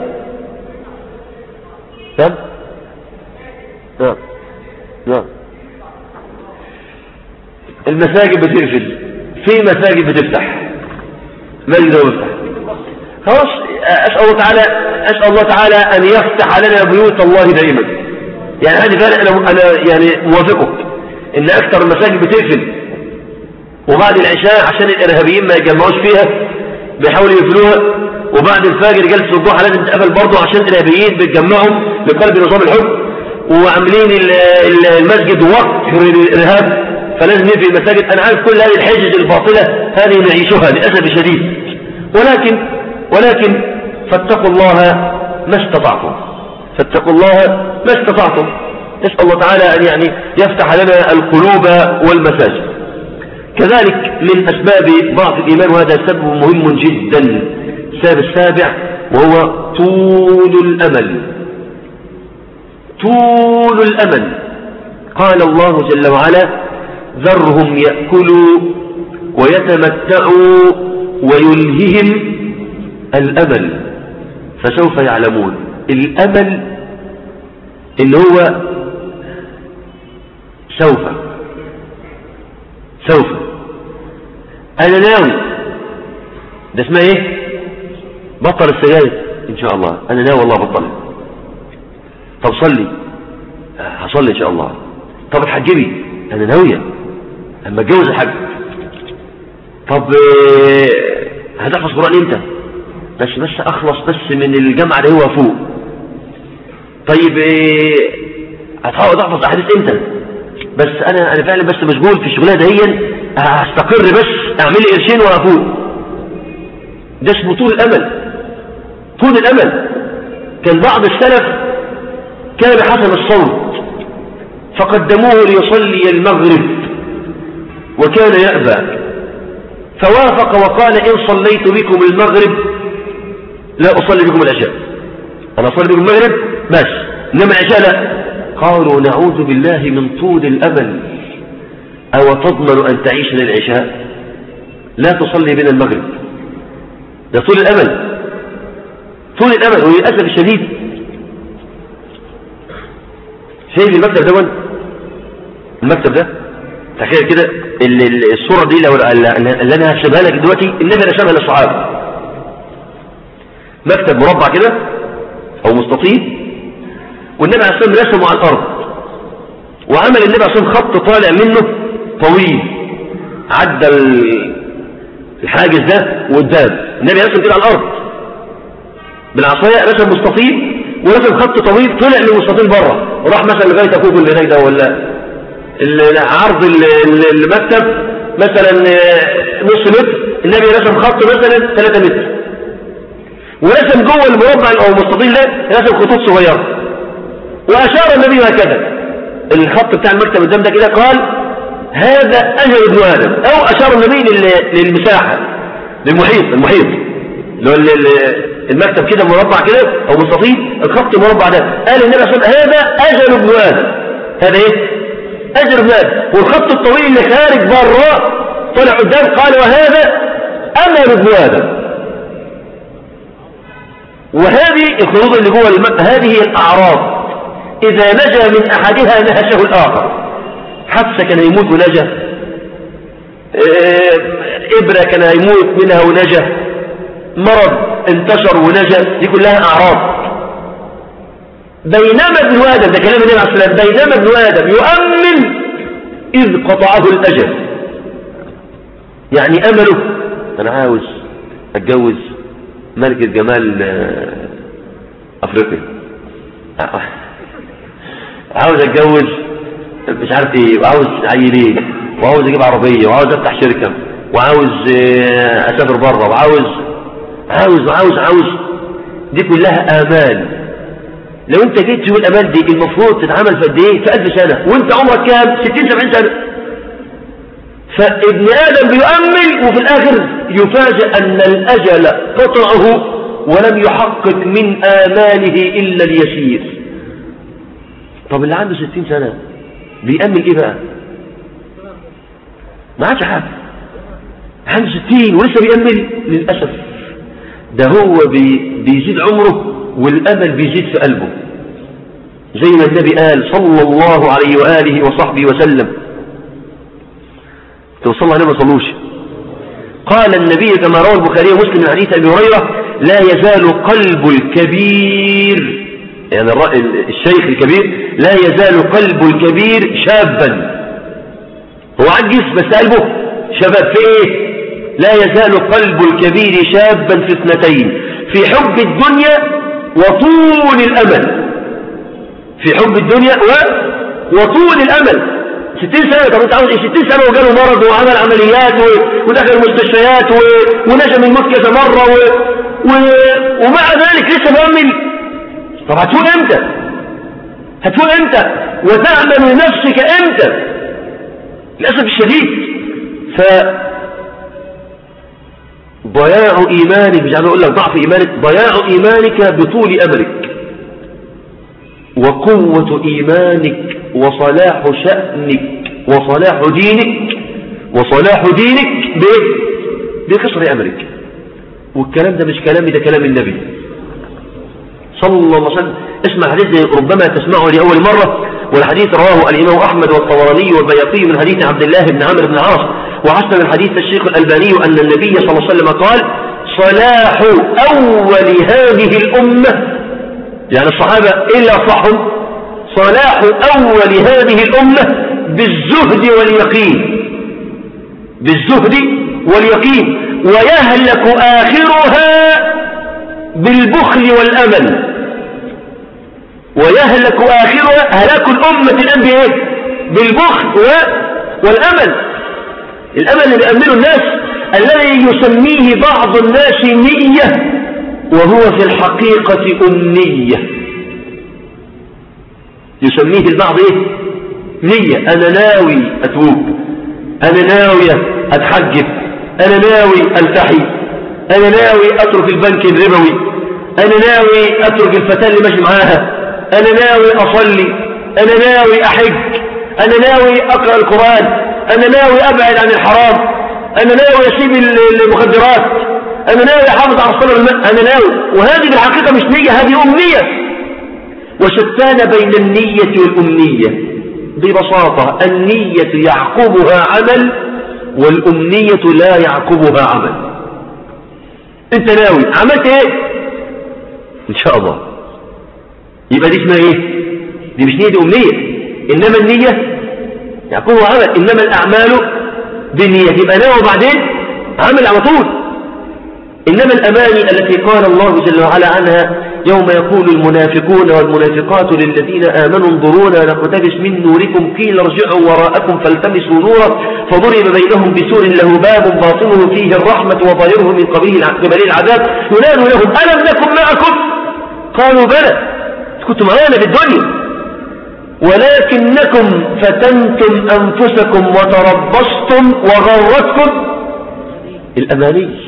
نعم نعم نعم المساجد بتقفل في مساجد بتفتح مسجد بيفتح خلاص أسأل الله تعالى أسأل الله تعالى أن يفتح لنا بيوت الله دائما يعني هذه فعلا أنا, أنا يعني موافقك إن أكثر المساجد بتقفل وبعد العشاء عشان الإرهابيين ما يجمعوش فيها بيحاولوا يقفلوها وبعد الفجر جلسة الضحى لازم تقفل برضه عشان الإرهابيين بيتجمعوا لقلب نظام الحكم وعاملين المسجد وقت للإرهاب فلازم في المساجد أنا عارف كل هذه الحجج الباطلة هذه نعيشها للأسف الشديد ولكن ولكن فاتقوا الله ما استطعتم فاتقوا الله ما استطعتم نسأل الله تعالى أن يعني يفتح لنا القلوب والمساجد كذلك من أسباب ضعف الإيمان وهذا سبب مهم جدا السبب السابع وهو طول الأمل طول الأمل قال الله جل وعلا ذرهم يأكلوا ويتمتعوا ويلههم الأمل فسوف يعلمون الأمل إن هو سوف سوف أنا ناوي ده اسمها ايه بطل السجاير ان شاء الله انا ناوي والله بطل طب صلي هصلي ان شاء الله طب اتحجبي انا ناوية اما اتجوز الحج طب هتحفظ قرآن امتى بس بس اخلص بس من الجامعة اللي هو فوق طيب هتحاول احفظ احاديث امتى بس انا انا فعلا بس مشغول في الشغلانه دهيا هستقر بس اعمل لي قرشين وافوق ده اسمه طول الامل طول الامل كان بعض السلف كان حسن الصوت فقدموه ليصلي المغرب وكان يأبى فوافق وقال إن صليت بكم المغرب لا أصلي بكم العشاء أنا أصلي بكم المغرب بس إنما العشاء لا قالوا نعوذ بالله من طول الأمل أو تضمن أن تعيش للعشاء لا تصلي بنا المغرب ده طول الأمل طول الأمل وللأسف الشديد شايف المكتب ده المكتب ده تخيل كده الصورة دي لو اللي أنا هشبها لك دلوقتي النبي رسمها للصحابة مكتب مربع كده أو مستطيل والنبي عليه الصلاة والسلام رسمه على الأرض وعمل النبي عليه الصلاة والسلام خط طالع منه طويل عدى الحاجز ده وقدام النبي رسم كده على الأرض بالعصاية رسم مستطيل ورسم خط طويل طلع من المستطيل بره وراح مثلا لغاية أكوب اللي ده ولا عرض المكتب مثلا نص متر النبي رسم خط مثلا 3 متر ورسم جوه المربع او المستطيل ده رسم خطوط صغيره واشار النبي هكذا الخط بتاع المكتب قدام ده كده قال هذا اجل ابن ادم او اشار النبي للمساحه للمحيط المحيط اللي هو المكتب كده مربع كده او مستطيل الخط مربع ده قال النبي صلى الله عليه وسلم هذا اجل ابن ادم هذا ايه أجر ابن والخط الطويل اللي خارج بره طلع قدام قال وهذا أمر ابن آدم وهذه الخطوط اللي جوه الماء هذه الأعراض إذا نجا من أحدها نهشه الآخر حفصة كان يموت ونجا إبرة كان يموت منها ونجا مرض انتشر ونجا دي كلها أعراض بينما ابن آدم ده كلام النبي عليه الصلاة بينما ابن آدم يؤمن إذ قطعه الأجل يعني أمله أنا عاوز أتجوز ملكة جمال آه، أفريقيا عاوز أتجوز مش عارف إيه وعاوز عيلين وعاوز أجيب عربية وعاوز أفتح شركة وعاوز آه، أسافر بره وعاوز عاوز وعاوز عاوز دي كلها آمال لو انت جيت تقول الامال دي المفروض تتعمل في قد ايه في ألف سنة وانت عمرك كام 60 70 سنة فابن آدم بيؤمل وفي الآخر يفاجأ أن الأجل قطعه ولم يحقق من آماله إلا اليسير طب اللي عنده 60 سنة بيأمل إيه بقى ما عادش حاجة عنده 60 ولسه بيأمل للأسف ده هو بي بيزيد عمره والأمل بيزيد في قلبه زي ما النبي قال صلى الله عليه وآله وصحبه وسلم توصل الله عليه ما صلوش قال النبي كما روى البخاري ومسلم من حديث أبي هريرة لا يزال قلب الكبير يعني الشيخ الكبير لا يزال قلب الكبير شابا هو عجز بس قلبه شباب في ايه لا يزال قلب الكبير شابا في اثنتين في حب الدنيا وطول الأمل في حب الدنيا و... وطول الأمل ستين سنة طب انت عاوز ايه ستين سنة وجاله مرض وعمل عمليات و... ودخل مستشفيات و... ونجا من الموت كذا مرة و... و... ومع ذلك لسه مؤمن طب هتقول امتى هتقول امتى وتعمل لنفسك امتى للأسف الشديد ف ضياع إيمانك مش عارف أقول لك ضعف إيمانك ضياع إيمانك بطول أمرك وقوة إيمانك وصلاح شأنك وصلاح دينك وصلاح دينك بقصر أمرك والكلام ده مش كلامي ده كلام النبي صلى الله عليه وسلم اسمع حديث ربما تسمعه لأول مرة والحديث رواه الإمام أحمد والطبراني والبيقي من حديث عبد الله بن عمرو بن عاص وحسن الحديث الشيخ الألباني أن النبي صلى الله عليه وسلم قال صلاح أول هذه الأمة يعني الصحابة إلا صحوا صلاح أول هذه الأمة بالزهد واليقين بالزهد واليقين ويهلك آخرها بالبخل والأمل ويهلك آخرها هلاك الأمة الآن بإيه بالبخل والأمل الأمل اللي بيأمله الناس الذي يسميه بعض الناس نية وهو في الحقيقة أمنية يسميه البعض إيه نية أنا ناوي أتوب أنا ناوي أتحجب أنا ناوي ألتحي أنا ناوي أترك البنك الربوي أنا ناوي أترك الفتاة اللي ماشي معاها أنا ناوي أصلي أنا ناوي أحج أنا ناوي أقرأ القرآن أنا ناوي أبعد عن الحرام أنا ناوي أسيب المخدرات أنا ناوي أحافظ على الصلاة الماء أنا ناوي وهذه بالحقيقة مش نية هذه أمنية وشتان بين النية والأمنية ببساطة النية يعقبها عمل والأمنية لا يعقبها عمل انت ناوي عملت ايه ان شاء الله يبقى دي اسمها ايه دي مش نية دي أمنية إنما النية يعقبها عمل إنما الأعمال بالنية يبقى ناوي وبعدين عمل على طول إنما الأماني التي قال الله جل وعلا عنها يوم يقول المنافقون والمنافقات للذين آمنوا انظرونا نقتبس من نوركم قيل ارجعوا وراءكم فالتمسوا نورا فضرب بينهم بسور له باب باطنه فيه الرحمة وظاهره من قبل العذاب ينادوا لهم ألم نكن معكم قالوا بلى كنتم معانا في الدنيا ولكنكم فتنتم أنفسكم وتربصتم وغرتكم الأماني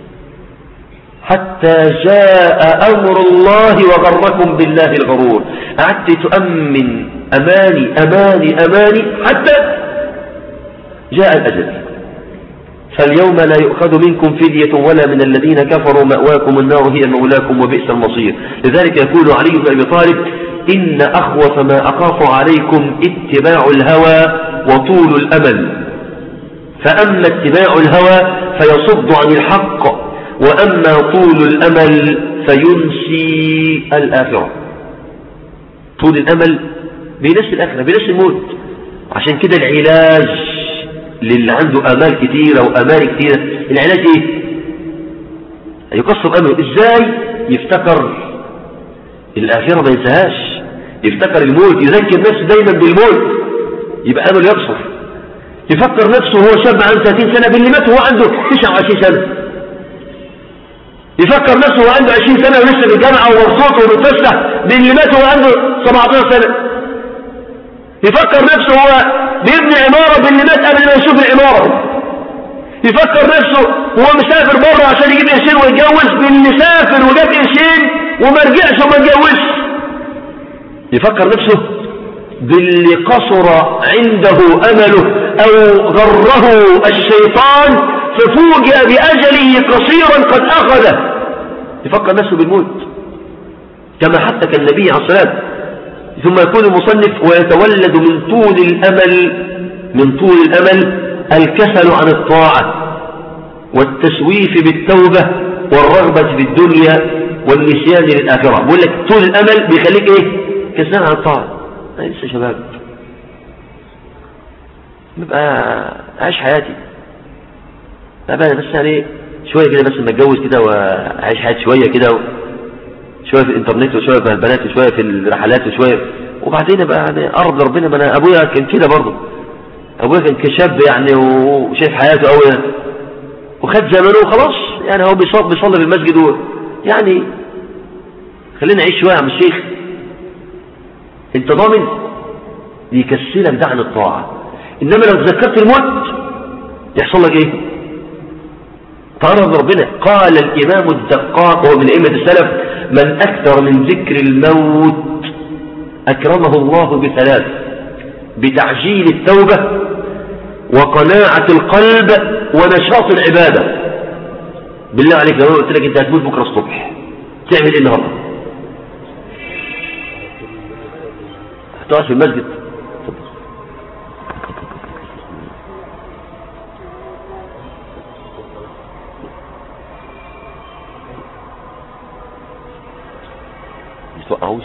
حتى جاء أمر الله وغركم بالله الغرور قعدت تؤمن أماني أماني أماني حتى جاء الأجل فاليوم لا يؤخذ منكم فدية ولا من الذين كفروا مأواكم النار هي مولاكم وبئس المصير لذلك يقول علي بن أبي طالب إن أخوف ما أخاف عليكم اتباع الهوى وطول الأمل فأما اتباع الهوى فيصد عن الحق وأما طول الأمل فينسي الآخرة طول الأمل بينسي الآخرة بينسي الموت عشان كده العلاج للي عنده آمال كتيرة وآمال كتيرة العلاج إيه يقصر أمله إزاي يفتكر الآخرة ما ينساهاش يفتكر الموت يذكر نفسه دايما بالموت يبقى أمله يقصر يفكر نفسه هو شاب عنده 30 سنة باللي مات وهو عنده 29 سنة يفكر نفسه وهو عنده 20 سنة ولسه في الجامعة ومبسوط ومتفسح باللي مات وهو عنده 17 سنة يفكر نفسه هو بيبني عمارة باللي مات قبل ما يشوف العمارة يفكر نفسه وهو مسافر بره عشان يجيب قرشين ويتجوز باللي سافر وجاب قرشين وما رجعش وما اتجوزش يفكر نفسه باللي قصر عنده أمله أو غره الشيطان ففوجئ بأجله قصيرا قد أخذه يفكر نفسه بالموت كما حتى كالنبي عليه الصلاة ثم يكون المصنف ويتولد من طول الأمل من طول الأمل الكسل عن الطاعة والتسويف بالتوبة والرغبة في الدنيا والنسيان للآخرة بقول لك طول الأمل بيخليك إيه كسلان عن الطاعة أنا لسه شباب نبقى أعيش حياتي لا بقى بس يعني شوية كده بس لما اتجوز كده وأعيش حياتي شوية كده شوية في الانترنت وشوية في البنات وشوية في الرحلات وشوية وبعدين بقى يعني قرب لربنا ما انا ابويا كان كده برضه ابويا كان كشاب يعني وشايف حياته قوي وخد زمنه وخلاص يعني هو بيصلي بيصلي في المسجد يعني خلينا نعيش شوية يا عم الشيخ انت ضامن يكسلك ده عن الطاعة انما لو تذكرت الموت يحصل لك ايه تعرض ربنا قال الامام الدقاق وهو من ائمة السلف من اكثر من ذكر الموت اكرمه الله بثلاث بتعجيل التوبة وقناعة القلب ونشاط العبادة بالله عليك لو قلت لك انت هتموت بكرة الصبح تعمل ايه النهارده هتقعد في المسجد توقعوش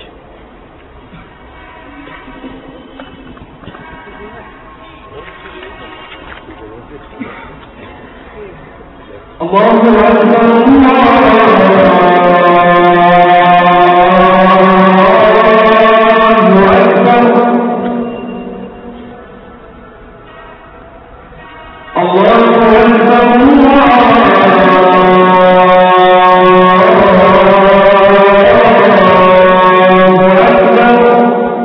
الله أكبر الله أكبر الله أكبر الله أكبر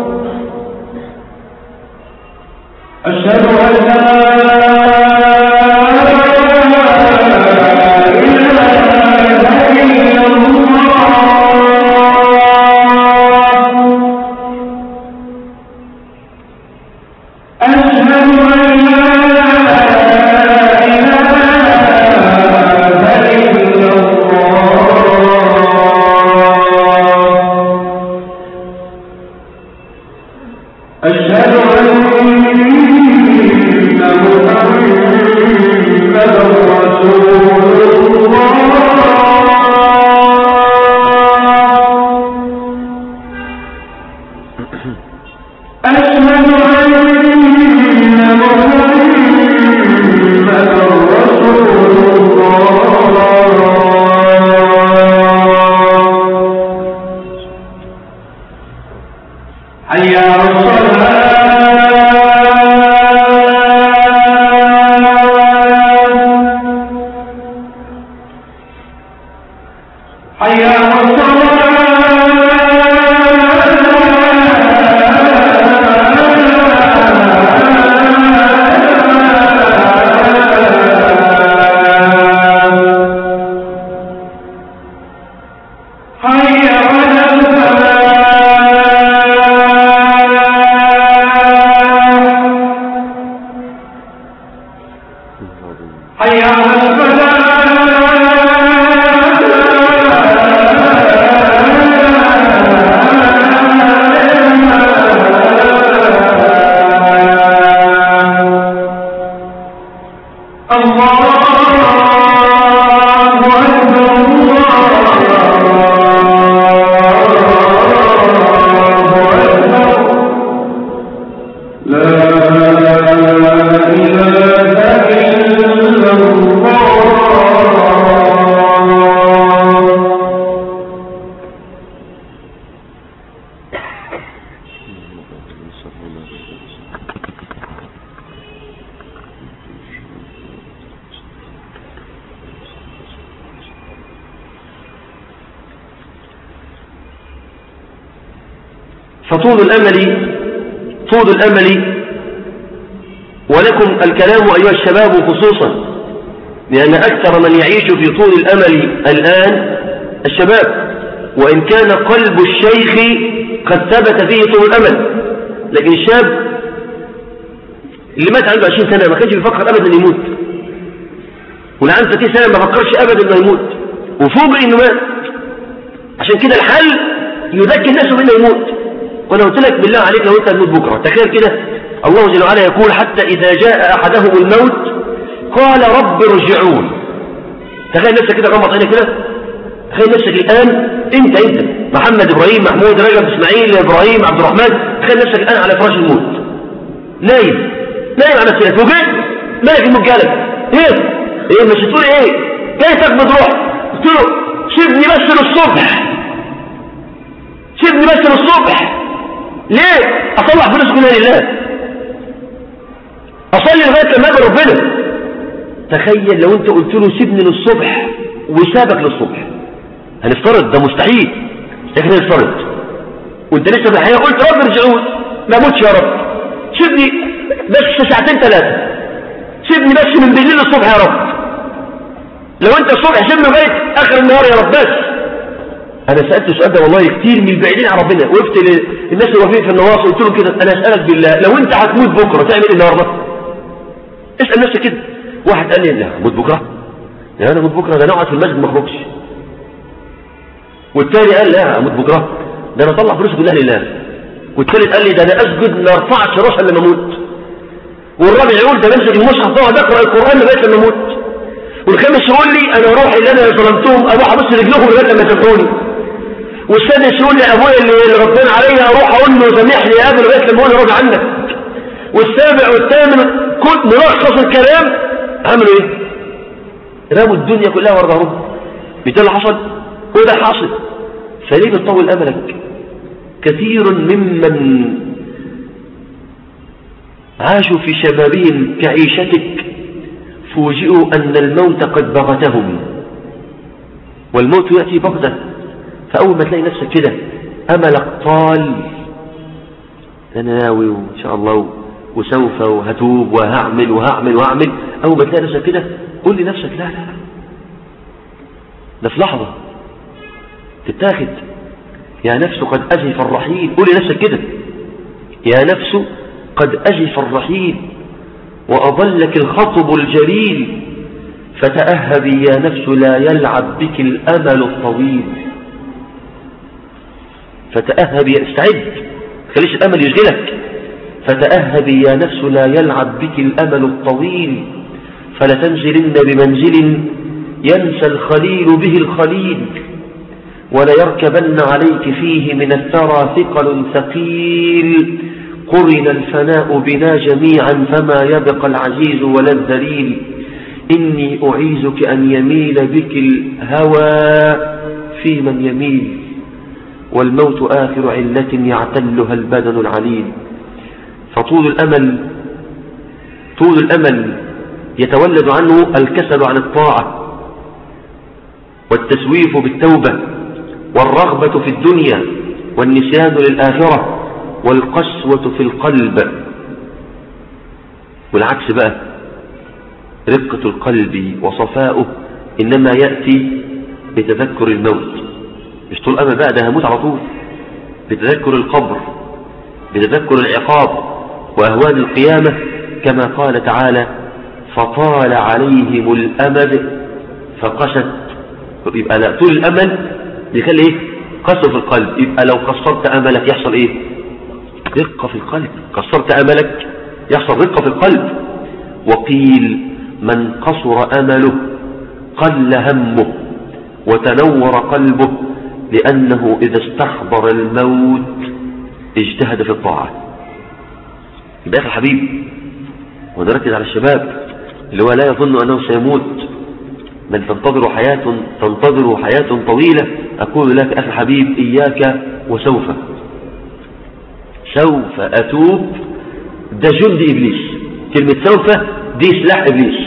أشهد أن لا إله إلا الله أشهد أن لا إله إلا الله أشهد أن محمدا رسول الله أشهد أن محمدا رسول الله حي على الصلاة حي على الصلاة حي على الفلاح حي على الفلاح الله أكبر الله أكبر لا إله إلا الله فطول الأمل طول الأمل ولكم الكلام أيها الشباب خصوصا لأن أكثر من يعيش في طول الأمل الآن الشباب وإن كان قلب الشيخ قد ثبت فيه طول الأمل لكن الشاب اللي مات عنده 20 سنة ما كانش بيفكر أبدا أنه يموت واللي عنده 30 سنة ما فكرش أبدا أنه يموت وفوجئ أنه مات عشان كده الحل يذكر نفسه بأنه يموت وانا قلت لك بالله عليك لو انت هتموت بكره تخيل كده الله جل وعلا يقول حتى اذا جاء احدهم الموت قال رب ارجعون تخيل نفسك كده غمض عينك كده تخيل نفسك الان انت انت محمد ابراهيم محمود رجب اسماعيل ابراهيم عبد الرحمن تخيل نفسك الان على فراش الموت نايم نايم على سريرك فوجئت مالك الموت جالك ايه ايه مش تقول ايه جاي تقبض روح قلت له سيبني بس للصبح سيبني بس للصبح ليه اطلع فلوس كلها لله اصلي لغايه لما اجي ربنا تخيل لو انت قلت له سيبني للصبح وسابك للصبح هنفترض ده مستحيل لكن هنفترض وانت لسه في الحياة قلت رب ارجعون ما موتش يا رب سيبني بس ساعتين ثلاثة سيبني بس من بالليل الصبح يا رب لو انت الصبح سيبني لغايه اخر النهار يا رب بس انا سألت السؤال ده والله كتير من البعيدين عن ربنا وقفت للناس اللي واقفين في النواصي قلت لهم كده انا اسالك بالله لو انت هتموت بكره تعمل ايه النهارده اسال نفسك كده واحد قال لي لا هموت بكره يا انا اموت بكره ده انا اقعد في المسجد ما اخرجش والتاني قال لا اموت بكره ده انا اطلع فلوسي كلها لله والثالث قال لي ده انا اسجد ما ارفعش راسي الا لما اموت والرابع يقول ده بمسك المصحف واقعد اقرا القران لغايه لما اموت والخامس يقول لي انا روحي اللي انا ظلمتهم اروح ابص رجلهم لغايه لما يسامحوني والسادس يقول لي ابويا اللي غضبان عليا اروح اقول له سامحني يا ابي لغايه لما اقول له راضي عنك والسابع والثامن كل ملخص الكلام عملوا ايه؟ رموا الدنيا كلها ورا ظهرهم مش ده اللي حصل؟ هو ده حاصل فليه بتطول املك؟ كثير ممن عاشوا في شبابهم كعيشتك فوجئوا أن الموت قد بغتهم والموت يأتي بغتة فأول ما تلاقي نفسك كده أملك طال أنا ناوي وإن شاء الله وسوف وهتوب وهعمل وهعمل وهعمل أول ما تلاقي نفسك كده قول لنفسك لا لا لا ده في لحظة تتاخد يا نفس قد أزف الرحيل قول لنفسك كده يا نفس قد أزف الرحيل وأضلك الخطب الجليل فتأهبي يا نفس لا يلعب بك الأمل الطويل فتأهبي استعد خليش الأمل يشغلك فتأهبي يا نفس لا يلعب بك الأمل الطويل فلتنزلن بمنزل ينسى الخليل به الخليل وليركبن عليك فيه من الثرى ثقل ثقيل قرن الفناء بنا جميعا فما يبقى العزيز ولا الذليل إني أعيزك أن يميل بك الهوى في من يميل والموت آخر علة يعتلها البدن العليل فطول الأمل طول الأمل يتولد عنه الكسل عن الطاعة والتسويف بالتوبة والرغبة في الدنيا والنسيان للآخرة والقسوة في القلب والعكس بقى رقة القلب وصفاؤه إنما يأتي بتذكر الموت مش طول أمل بقى ده هموت على طول بتذكر القبر بتذكر العقاب وأهوال القيامة كما قال تعالى فطال عليهم الأمد فقست يبقى لا طول الأمل بيخلي ايه قسوة في القلب يبقى لو قصرت أملك يحصل ايه رقة في القلب قصرت أملك يحصل رقة في القلب وقيل من قصر أمله قل همه وتنور قلبه لأنه إذا استحضر الموت اجتهد في الطاعة يبقى أخي الحبيب ونركز على الشباب اللي هو لا يظن أنه سيموت بل تنتظر حياة تنتظر حياة طويلة أقول لك أخي الحبيب إياك وسوف سوف أتوب ده جند إبليس كلمة سوف دي سلاح إبليس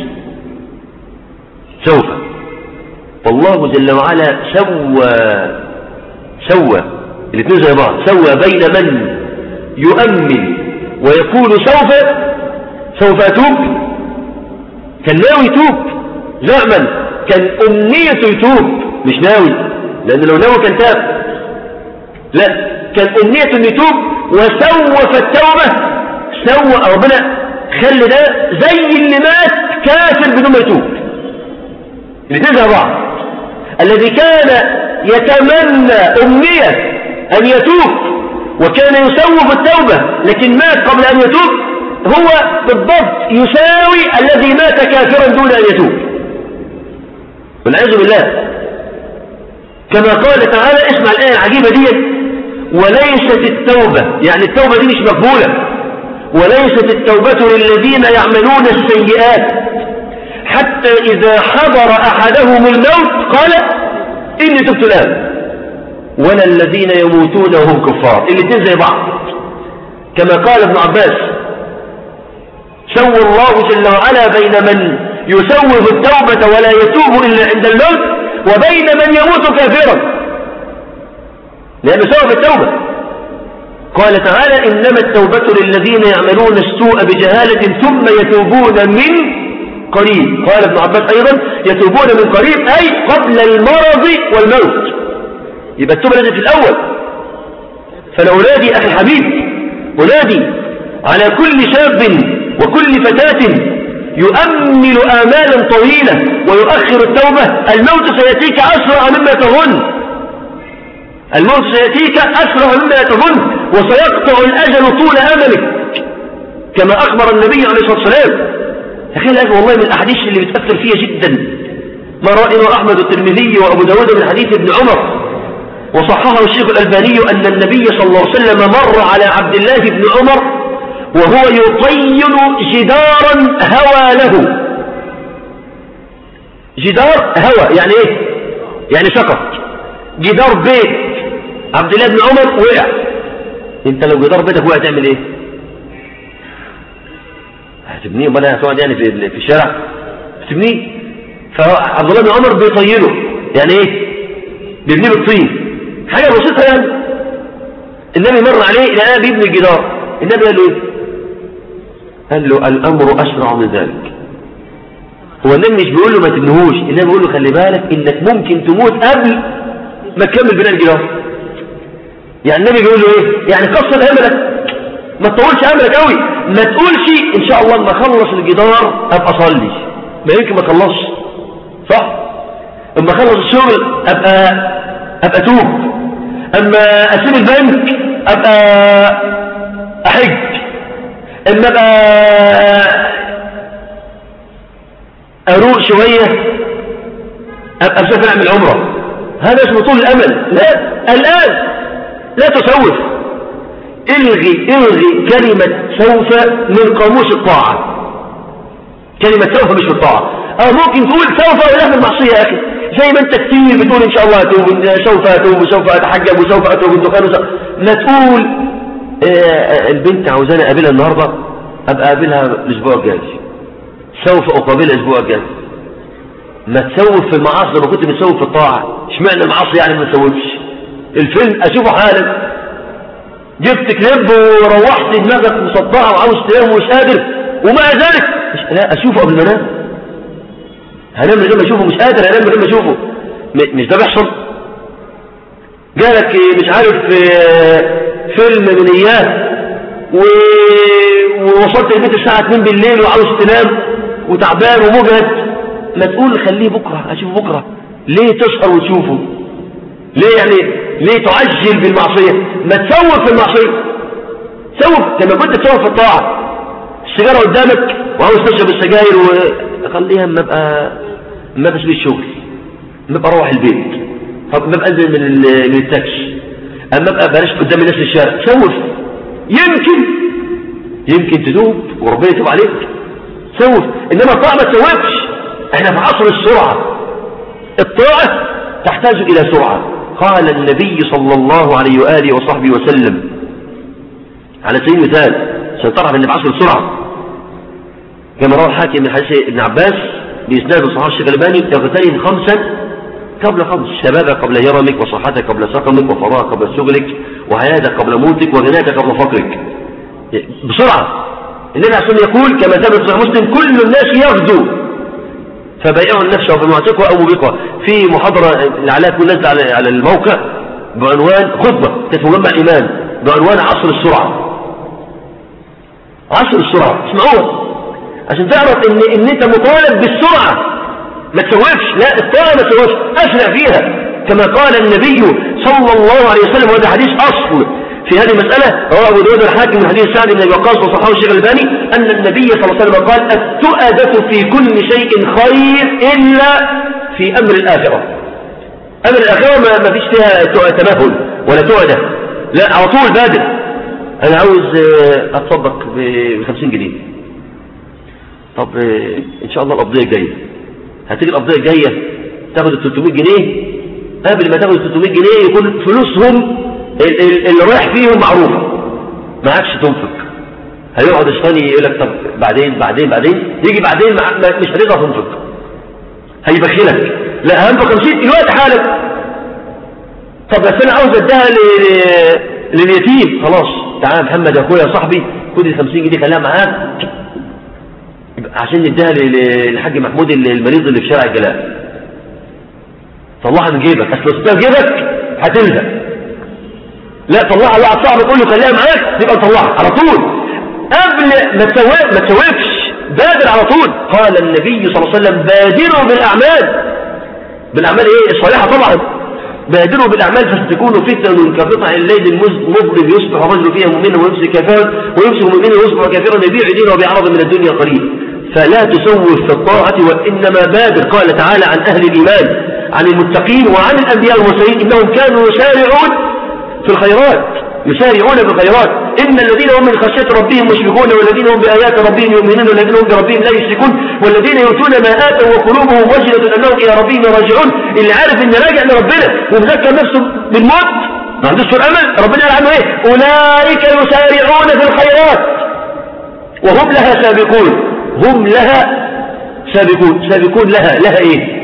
سوف والله جل وعلا سوى سوى الاثنين زي بعض سوى بين من يؤمن ويقول سوف سوف أتوب كان ناوي يتوب زعما كان أمنيته يتوب مش ناوي لأن لو ناوي كان تاب لا كان أمنيته أن يتوب وسوف التوبة سوى ربنا خلي ده زي اللي مات كافر بدون ما يتوب الاثنين زي بعض الذي كان يتمنى أمنية أن يتوب وكان يسوف التوبة لكن مات قبل أن يتوب هو بالضبط يساوي الذي مات كافرا دون أن يتوب والعياذ بالله كما قال تعالى اسمع الآية العجيبة دي وليست التوبة يعني التوبة دي مش مقبولة وليست التوبة للذين يعملون السيئات حتى إذا حضر أحدهم الموت قال إني تبت الآن ولا الذين يموتون وهم كفار الاثنين زي بعض كما قال ابن عباس سوى الله جل وعلا بين من يسوف التوبة ولا يتوب إلا عند الموت وبين من يموت كافرا لأنه سبب التوبة قال تعالى إنما التوبة للذين يعملون السوء بجهالة ثم يتوبون من قريب قال ابن عباس أيضا يتوبون من قريب أي قبل المرض والموت يبقى التوبة لازم في الأول فأنا أنادي أخي الحبيب أنادي على كل شاب وكل فتاة يؤمل آمالا طويلة ويؤخر التوبة الموت سيأتيك أسرع مما تظن الموت سيأتيك أسرع مما تظن وسيقطع الأجل طول أملك كما أخبر النبي عليه الصلاة والسلام أخي الأجل والله من الأحاديث اللي بتأثر فيها جدا ما رأينا أحمد الترمذي وأبو داود من حديث ابن عمر وصححه الشيخ الألباني أن النبي صلى الله عليه وسلم مر على عبد الله بن عمر وهو يطين جدارا هوى له جدار هوى يعني ايه يعني سقط جدار بيت عبد الله بن عمر وقع انت لو جدار بيتك وقع تعمل ايه هتبنيه امال هتقعد يعني في في الشارع تبنيه فعبد الله بن عمر بيطينه يعني ايه بيبنيه بالطين حاجه بسيطه يعني النبي مر عليه لقاه بيبني الجدار النبي قال له ايه قال له الامر اسرع من ذلك هو النبي مش بيقول له ما تبنيهوش النبي بيقول له خلي بالك انك ممكن تموت قبل ما تكمل بناء الجدار يعني النبي بيقول له ايه يعني قصر املك ما تطولش املك قوي ما تقولش ان شاء الله لما اخلص الجدار ابقى اصلي ما يمكن ما اخلصش صح اما اخلص الشغل ابقى ابقى توب اما اسيب البنك ابقى احج اما ابقى اروق شويه ابقى مسافر اعمل عمره هذا اسمه طول الامل لا الان لا تسوف الغي الغي كلمة سوف من قاموس الطاعة كلمة سوف مش بالطاعة اه ممكن تقول سوف ولا في المعصية يا اخي زي ما انت كتير بتقول ان شاء الله اتوب سوف اتوب وسوف اتحجب وسوف اتوب الدخان وسوف ما تقول آه البنت عاوزاني اقابلها النهارده ابقى اقابلها الاسبوع الجاي سوف اقابلها الاسبوع الجاي ما تسوف في المعاصي لما كنت بتسوف في الطاعه اشمعنى المعاصي يعني ما تسوفش الفيلم اشوفه حالا جبت كليب وروحت دماغك مصدعه وعاوز تنام ومش قادر ومع ذلك مش لا اشوفه قبل ما انام هنام من غير ما اشوفه مش قادر هنام من غير ما اشوفه مش ده بيحصل جالك مش عارف فيلم من اياه و... ووصلت البيت الساعة 2 بالليل وعاوز تنام وتعبان ومجهد ما تقول خليه بكرة اشوفه بكرة ليه تسهر وتشوفه ليه يعني ليه تعجل بالمعصية ما تسوف في المعصية سوف كما كنت تسوف في الطاعة السيجارة قدامك وعاوز تشرب السجاير وخليها اما ابقى اما ابقى الشغل اما ابقى اروح البيت اما ابقى انزل من من التاكسي اما ابقى بلاش قدام الناس في الشارع سوف يمكن يمكن تدوب وربنا يتوب عليك سوف انما الطاعة ما تسوفش احنا في عصر السرعة الطاعة تحتاج الى سرعة قال النبي صلى الله عليه وآله وصحبه وسلم على سبيل المثال سنطرح من بعشر بسرعة كما روى الحاكم من حديث ابن عباس بإسناد الصحابة الشيخ الألباني تغتنم خمسا قبل خمس شبابك قبل هرمك وصحتك قبل سقمك وفراغك قبل شغلك وحياتك قبل موتك وغناك قبل فقرك بسرعة النبي عليه الصلاة يقول كما ثبت صحيح مسلم كل الناس يغدو فبيعوا النفس وبمعتقها أو مبقها في محاضرة لعلها تكون نزل على على الموقع بعنوان خطبة كانت مجمع إيمان بعنوان عصر السرعة عصر السرعة اسمعوها عشان تعرف ان ان انت مطالب بالسرعة ما تسوفش لا الطاعة ما تسوفش اسرع فيها كما قال النبي صلى الله عليه وسلم وهذا حديث اصل في هذه المسألة رواه أبو داود الحاكم من حديث سعد بن أبي وقاص وصححه الشيخ الباني أن النبي صلى الله عليه وسلم قال التؤدة في كل شيء خير إلا في أمر الآخرة أمر الآخرة ما فيش فيها تمهل ولا تؤدة لا على طول بادر أنا عاوز أتصدق ب 50 جنيه طب إن شاء الله القضية الجاية هتيجي القضية الجاية تاخد ال 300 جنيه قبل ما تاخد ال 300 جنيه يكون فلوسهم اللي رايح فيهم معروفة معكش تنفق هيقعد الشيطان يقول لك طب بعدين بعدين بعدين يجي بعدين مش هتقدر تنفق هيبخلك لا هنفق 50 الوقت حالك طب بس انا عاوز اديها لليتيم خلاص تعال محمد يا اخويا يا صاحبي خد ال 50 جنيه خليها معاك عشان نديها للحاج محمود المريض اللي في شارع الجلاء طلعها من جيبك اصل لو في جيبك هتلزق لا طلعها لواحد صاحبك قول له خليها معاك تبقى طلعها على طول قبل ما تسوق ما تسوقش بادر على طول قال النبي صلى الله عليه وسلم بادروا بالاعمال بالاعمال ايه الصالحه طبعا بادروا بالأعمال فستكون فتن كقطع الليل المظلم يصبح الرجل فيها مؤمنا ويمسي كافرا ويمسك مؤمنا ويصبح كافرا يبيع دينه وبيعرض من الدنيا قليل فلا تسوف في الطاعة وإنما بادر قال تعالى عن أهل الإيمان عن المتقين وعن الأنبياء والمرسلين إنهم كانوا يسارعون في الخيرات يسارعون في الخيرات إن الذين هم من خشية ربهم مشركون والذين هم بآيات ربهم يؤمنون والذين هم بربهم لا يشركون والذين يؤتون ما آتوا وقلوبهم وجلة أنهم إلى ربهم راجعون اللي عارف إن راجع لربنا ومذكر نفسه بالموت ما عندوش الأمل ربنا قال عنه إيه أولئك يسارعون في الخيرات وهم لها سابقون هم لها سابقون سابقون لها لها إيه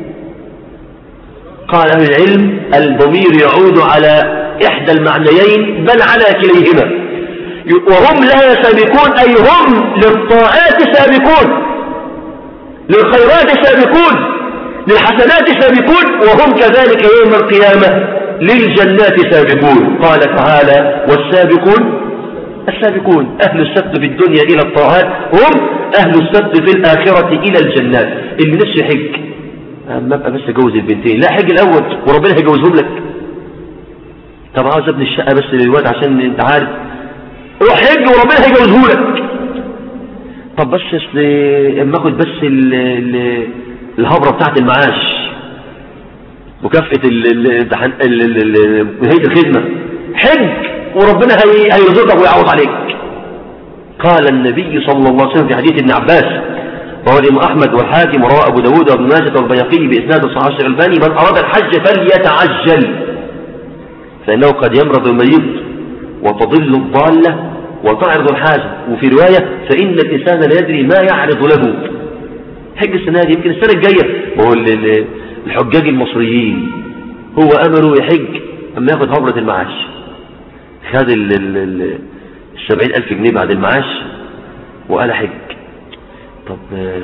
قال أهل العلم الضمير يعود على إحدى المعنيين بل على كليهما وهم لها سابقون أي هم للطاعات سابقون للخيرات سابقون للحسنات سابقون وهم كذلك يوم القيامة للجنات سابقون قال تعالى والسابقون السابقون أهل السبت في الدنيا إلى الطاعات هم أهل السبت في الآخرة إلى الجنات اللي نفسه حج أما أبقى بس أجوز البنتين لا حج الأول وربنا هيجوزهم لك طب عاوز ابني الشقة بس للواد عشان انت عارف روح حج وربنا هيجوزه لك طب بس اصل اما اخد بس ال ال الهبره بتاعت المعاش مكافاه نهايه الخدمه حج وربنا هيرزقك ويعوض عليك قال النبي صلى الله عليه وسلم في حديث ابن عباس رواه الإمام أحمد والحاكم ورواه أبو داود وابن ماجه والبيقي بإسناد صحيح الشيخ الباني من أراد الحج فليتعجل فإنه قد يمرض المريض وتضل الضالة وتعرض الحاجة وفي رواية فإن الإنسان لا يدري ما يعرض له حج السنة دي يمكن السنة الجاية وهو الحجاج المصريين هو أمله يحج أما ياخد هبرة المعاش خد السبعين ألف جنيه بعد المعاش وقال حج طب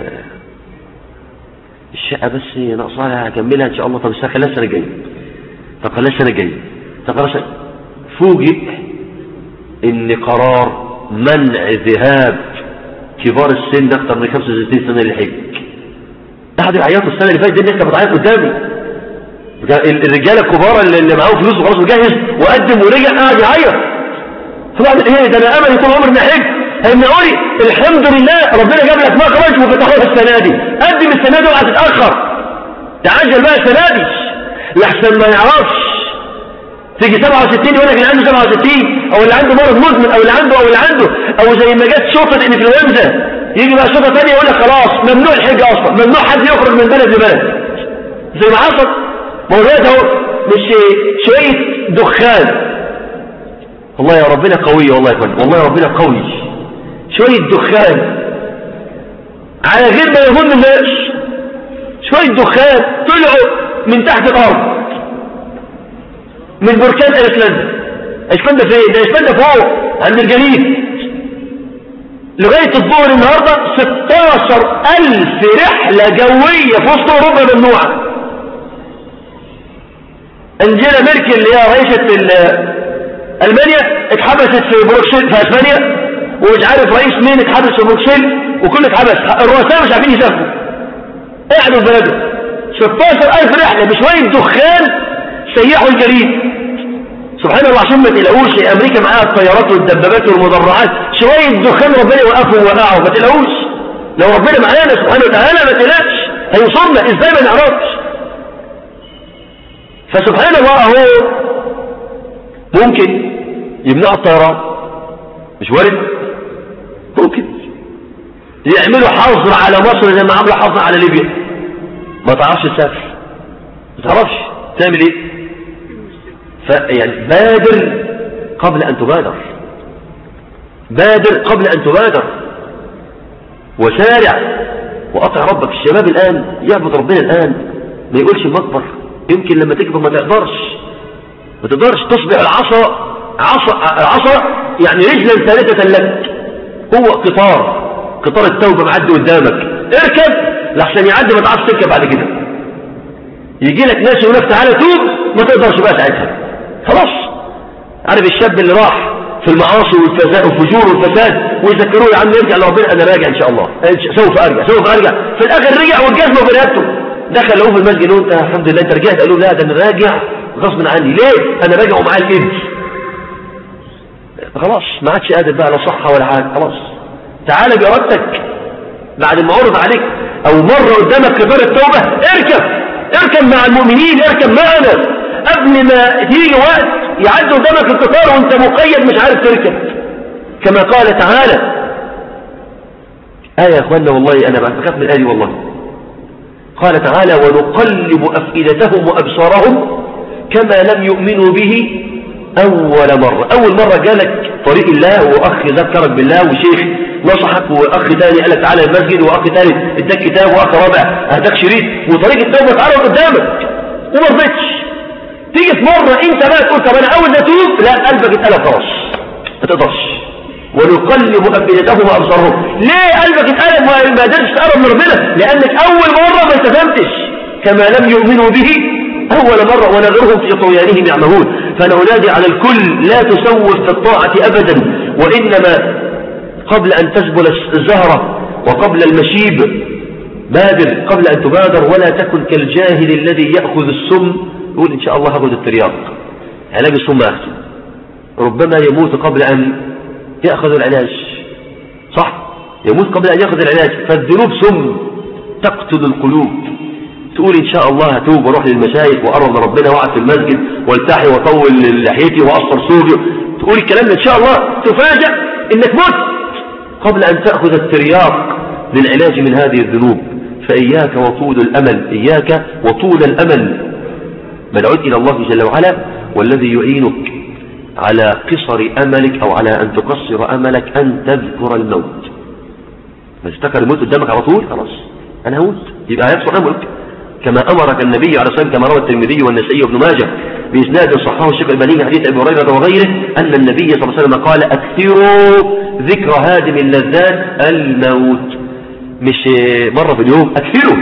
الشقة بس ناقصها هكملها إن شاء الله طب خليها السنة الجاية طب خليها السنة الجاية طب خلاص فوجئ ان قرار منع ذهاب كبار السن اكثر من 65 سنة للحج احد العياط السنة اللي فاتت دي انت بتعيط قدامي الرجالة الكبار اللي معاهم فلوس وخلاص مجهز وقدم ورجع قاعد يعيط طبعا ايه ده انا املي طول عمري نحج هيمنعوا لي الحمد لله ربنا جاب لك مخرج وفتحوه السنة دي قدم السنة دي وهتتأخر تعجل بقى السنة دي لحسن ما يعرفش تيجي 67 يقول لك اللي عنده 67 او اللي عنده مرض مزمن او اللي عنده او اللي عنده او زي ما جت شرطه انفلونزا يجي بقى شرطه ثانيه يقول لك خلاص ممنوع الحج اصلا ممنوع حد يخرج من بلد لبلد زي ما حصل ما هو اهو مش شويه دخان والله يا ربنا قوي والله يا اخوان والله يا ربنا قوي شويه دخان على غير ما يظن الناس شويه دخان طلعوا من تحت الارض من بركان ايسلندا ايسلندا فين ده ايسلندا فوق عند الجليد لغاية الظهر النهاردة 16 ألف رحلة جوية في وسط أوروبا ممنوعة أنجيلا ميركل اللي هي رئيسة ألمانيا اتحبست في بروكسل في أسبانيا ومش عارف رئيس مين اتحبس في بروكسل وكل اتحبس الرؤساء مش عارفين يسافروا قاعدوا في بلدهم 16 ألف رحلة بشوية دخان سيحوا الجليد سبحان الله عشان ما تلاقوش امريكا معاها الطيارات والدبابات والمدرعات شويه دخان ربنا يوقفوا ووقعوا ما تلاقوش لو ربنا معانا سبحانه وتعالى ما تلاقش هيوصلنا ازاي ما نعرفش فسبحان الله اهو ممكن يمنعوا الطيران مش وارد ممكن يعملوا حظر على مصر زي ما عملوا حظر على ليبيا ما تعرفش تسافر ما تعرفش تعمل ايه يعني بادر قبل أن تبادر بادر قبل أن تبادر وسارع وأطع ربك الشباب الآن يعبد ربنا الآن ما يقولش المكبر يمكن لما تكبر ما تقدرش ما تقدرش تصبح العصا عصا العصا يعني رجلا ثالثة لك هو قطار قطار التوبة معدي قدامك اركب لحسن يعدي ما تعرفش تركب بعد كده يجي لك ناس يقول لك تعالى توب ما تقدرش بقى ساعتها خلاص عارف الشاب اللي راح في المعاصي والفجور والفساد ويذكروه يا عم ارجع لربنا انا راجع ان شاء الله سوف ارجع سوف ارجع في الاخر رجع والجزمه برقبته دخل له في المسجد قالوا انت الحمد لله انت رجعت قالوا لا ده انا راجع غصب عني ليه انا راجع ومعاه الابن خلاص ما عادش قادر بقى لا صحه ولا حاجه خلاص تعالى بارادتك بعد ما عرض عليك او مر قدامك كبار التوبه اركب اركب مع المؤمنين اركب معنا قبل ما تيجي وقت يعدي قدامك القطار وانت مقيد مش عارف تركب كما قال تعالى آية يا أخوانا والله أنا بخاف من الآية والله قال تعالى ونقلب أفئدتهم وأبصارهم كما لم يؤمنوا به أول مرة أول مرة جالك طريق الله وأخ ذكرك بالله وشيخ نصحك وأخ تاني قالك تعالى المسجد وأخ ثالث اداك كتاب وأخ رابع أهداك شريط وطريق التوبة تعالى قدامك وما رضيتش تيجي في مرة انت بقى تقول طب انا اول ما اتوب لا قلبك اتقلب خلاص ما تقدرش ونقلب افئدتهم وابصارهم ليه قلبك اتقلب وما قدرتش تقرب من ربنا لانك اول مرة ما التزمتش كما لم يؤمنوا به اول مرة ونذرهم في طغيانهم يعمهون فانا انادي على الكل لا تسوف في الطاعة ابدا وانما قبل ان تسبل الزهرة وقبل المشيب بادر قبل ان تبادر ولا تكن كالجاهل الذي يأخذ السم يقول إن شاء الله هاخد الترياق علاج السم أحسن ربما يموت قبل أن يأخذ العلاج صح يموت قبل أن يأخذ العلاج فالذنوب سم تقتل القلوب تقول إن شاء الله هتوب واروح للمشايخ وأقرب لربنا وأقعد في المسجد والتحي وأطول لحيتي وأصفر صوبي تقول الكلام ده إن شاء الله تفاجأ إنك مت قبل أن تأخذ الترياق للعلاج من هذه الذنوب فإياك وطول الأمل إياك وطول الأمل بل عد إلى الله جل وعلا والذي يعينك على قصر أملك أو على أن تقصر أملك أن تذكر الموت ما تفتكر الموت قدامك على طول خلاص أنا هموت يبقى هيقصر أملك كما أمرك النبي عليه الصلاة كما روى الترمذي والنسائي وابن ماجه بإسناد صححه الشيخ الباني حديث أبي هريرة وغيره أن النبي صلى الله عليه وسلم قال أكثروا ذكر هادم اللذات الموت مش مرة في اليوم أكثروا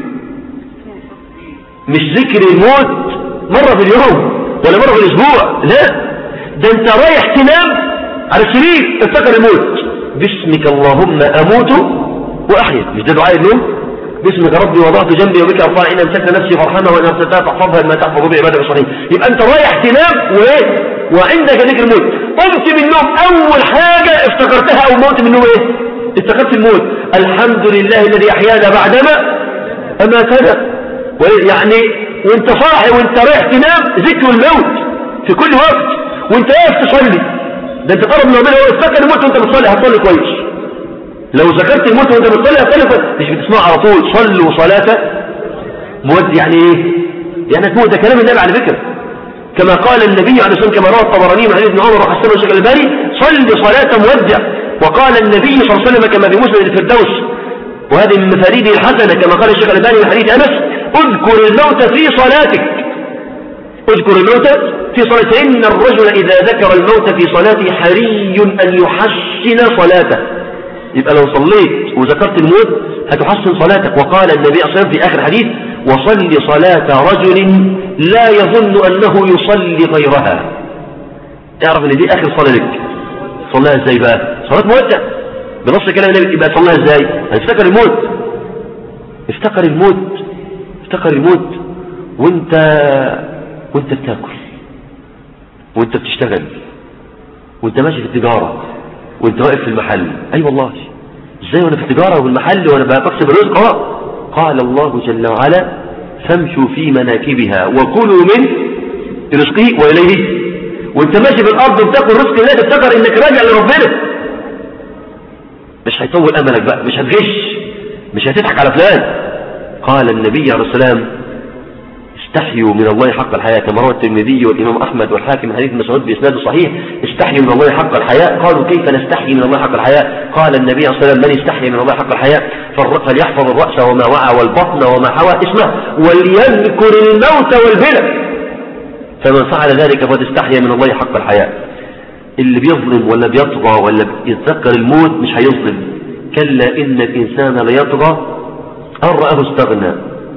مش ذكر الموت مرة في اليوم ولا مرة في الأسبوع لا ده انت رايح تنام على السرير افتكر الموت باسمك اللهم أموت وأحيا مش ده دعاء النوم باسمك ربي وضعت جنبي وبك أرفع إن أمسكت نفسي فرحمة وإن أرسلتها تحفظها ما تحفظ بعبادك الصحيح يبقى أنت رايح تنام وإيه وعندك ذكر الموت قمت من النوم أول حاجة افتكرتها أو موت من النوم إيه افتكرت الموت الحمد لله الذي أحيانا بعدما أماتنا يعني وانت صاحي وانت رايح تنام ذكر الموت في كل وقت وانت واقف تصلي ده انت قرب من ربنا هو افتكر الموت وانت بتصلي هتصلي كويس لو ذكرت الموت وانت بتصلي هتصلي كويس مش بتسمع على طول صلوا صلاة مود يعني ايه يعني تموت ده كلام النبي على فكره كما قال النبي عليه الصلاه والسلام كما روى الطبراني من حديث ابن عمر وحسنه الشيخ الباني صل صلاه مودع وقال النبي صلى الله عليه وسلم كما في مسند الفردوس وهذه من مفاريده الحسنه كما قال الشيخ الباني من حديث انس اذكر الموت في صلاتك اذكر الموت في صلاتك إن الرجل إذا ذكر الموت في صلاته حري أن يحسن صلاته يبقى لو صليت وذكرت الموت هتحسن صلاتك وقال النبي صلى الله عليه وسلم في آخر حديث وصل صلاة رجل لا يظن أنه يصلي غيرها اعرف ان دي آخر صلاة لك صلاها ازاي بقى صلاة مودع بنص كلام النبي يبقى صلاها ازاي هتفتكر الموت افتكر الموت افتكر الموت وانت وانت بتاكل وانت بتشتغل وانت ماشي في التجارة وانت واقف في المحل اي أيوة والله ازاي وانا في التجارة والمحل وانا بكسب الرزق اه قال الله جل وعلا فامشوا في مناكبها وكلوا من رزقه واليه وانت ماشي في الارض وبتاكل رزق الله تفتكر انك راجع لربنا مش هيطول املك بقى مش هتغش مش هتضحك على فلان قال النبي عليه السلام استحيوا من الله حق الحياة كما روى الترمذي والإمام أحمد والحاكم من حديث مسعود بإسناد صحيح استحيوا من الله حق الحياة قالوا كيف نستحي من الله حق الحياة قال النبي صلى الله عليه وسلم من استحي من الله حق الحياة فليحفظ الرأس وما وعى والبطن وما حوى اسمه وليذكر الموت والبلى فمن فعل ذلك فقد استحيا من الله حق الحياء اللي بيظلم ولا بيطغى ولا يتذكر الموت مش هيظلم كلا إن الإنسان ليطغى أن رآه استغنى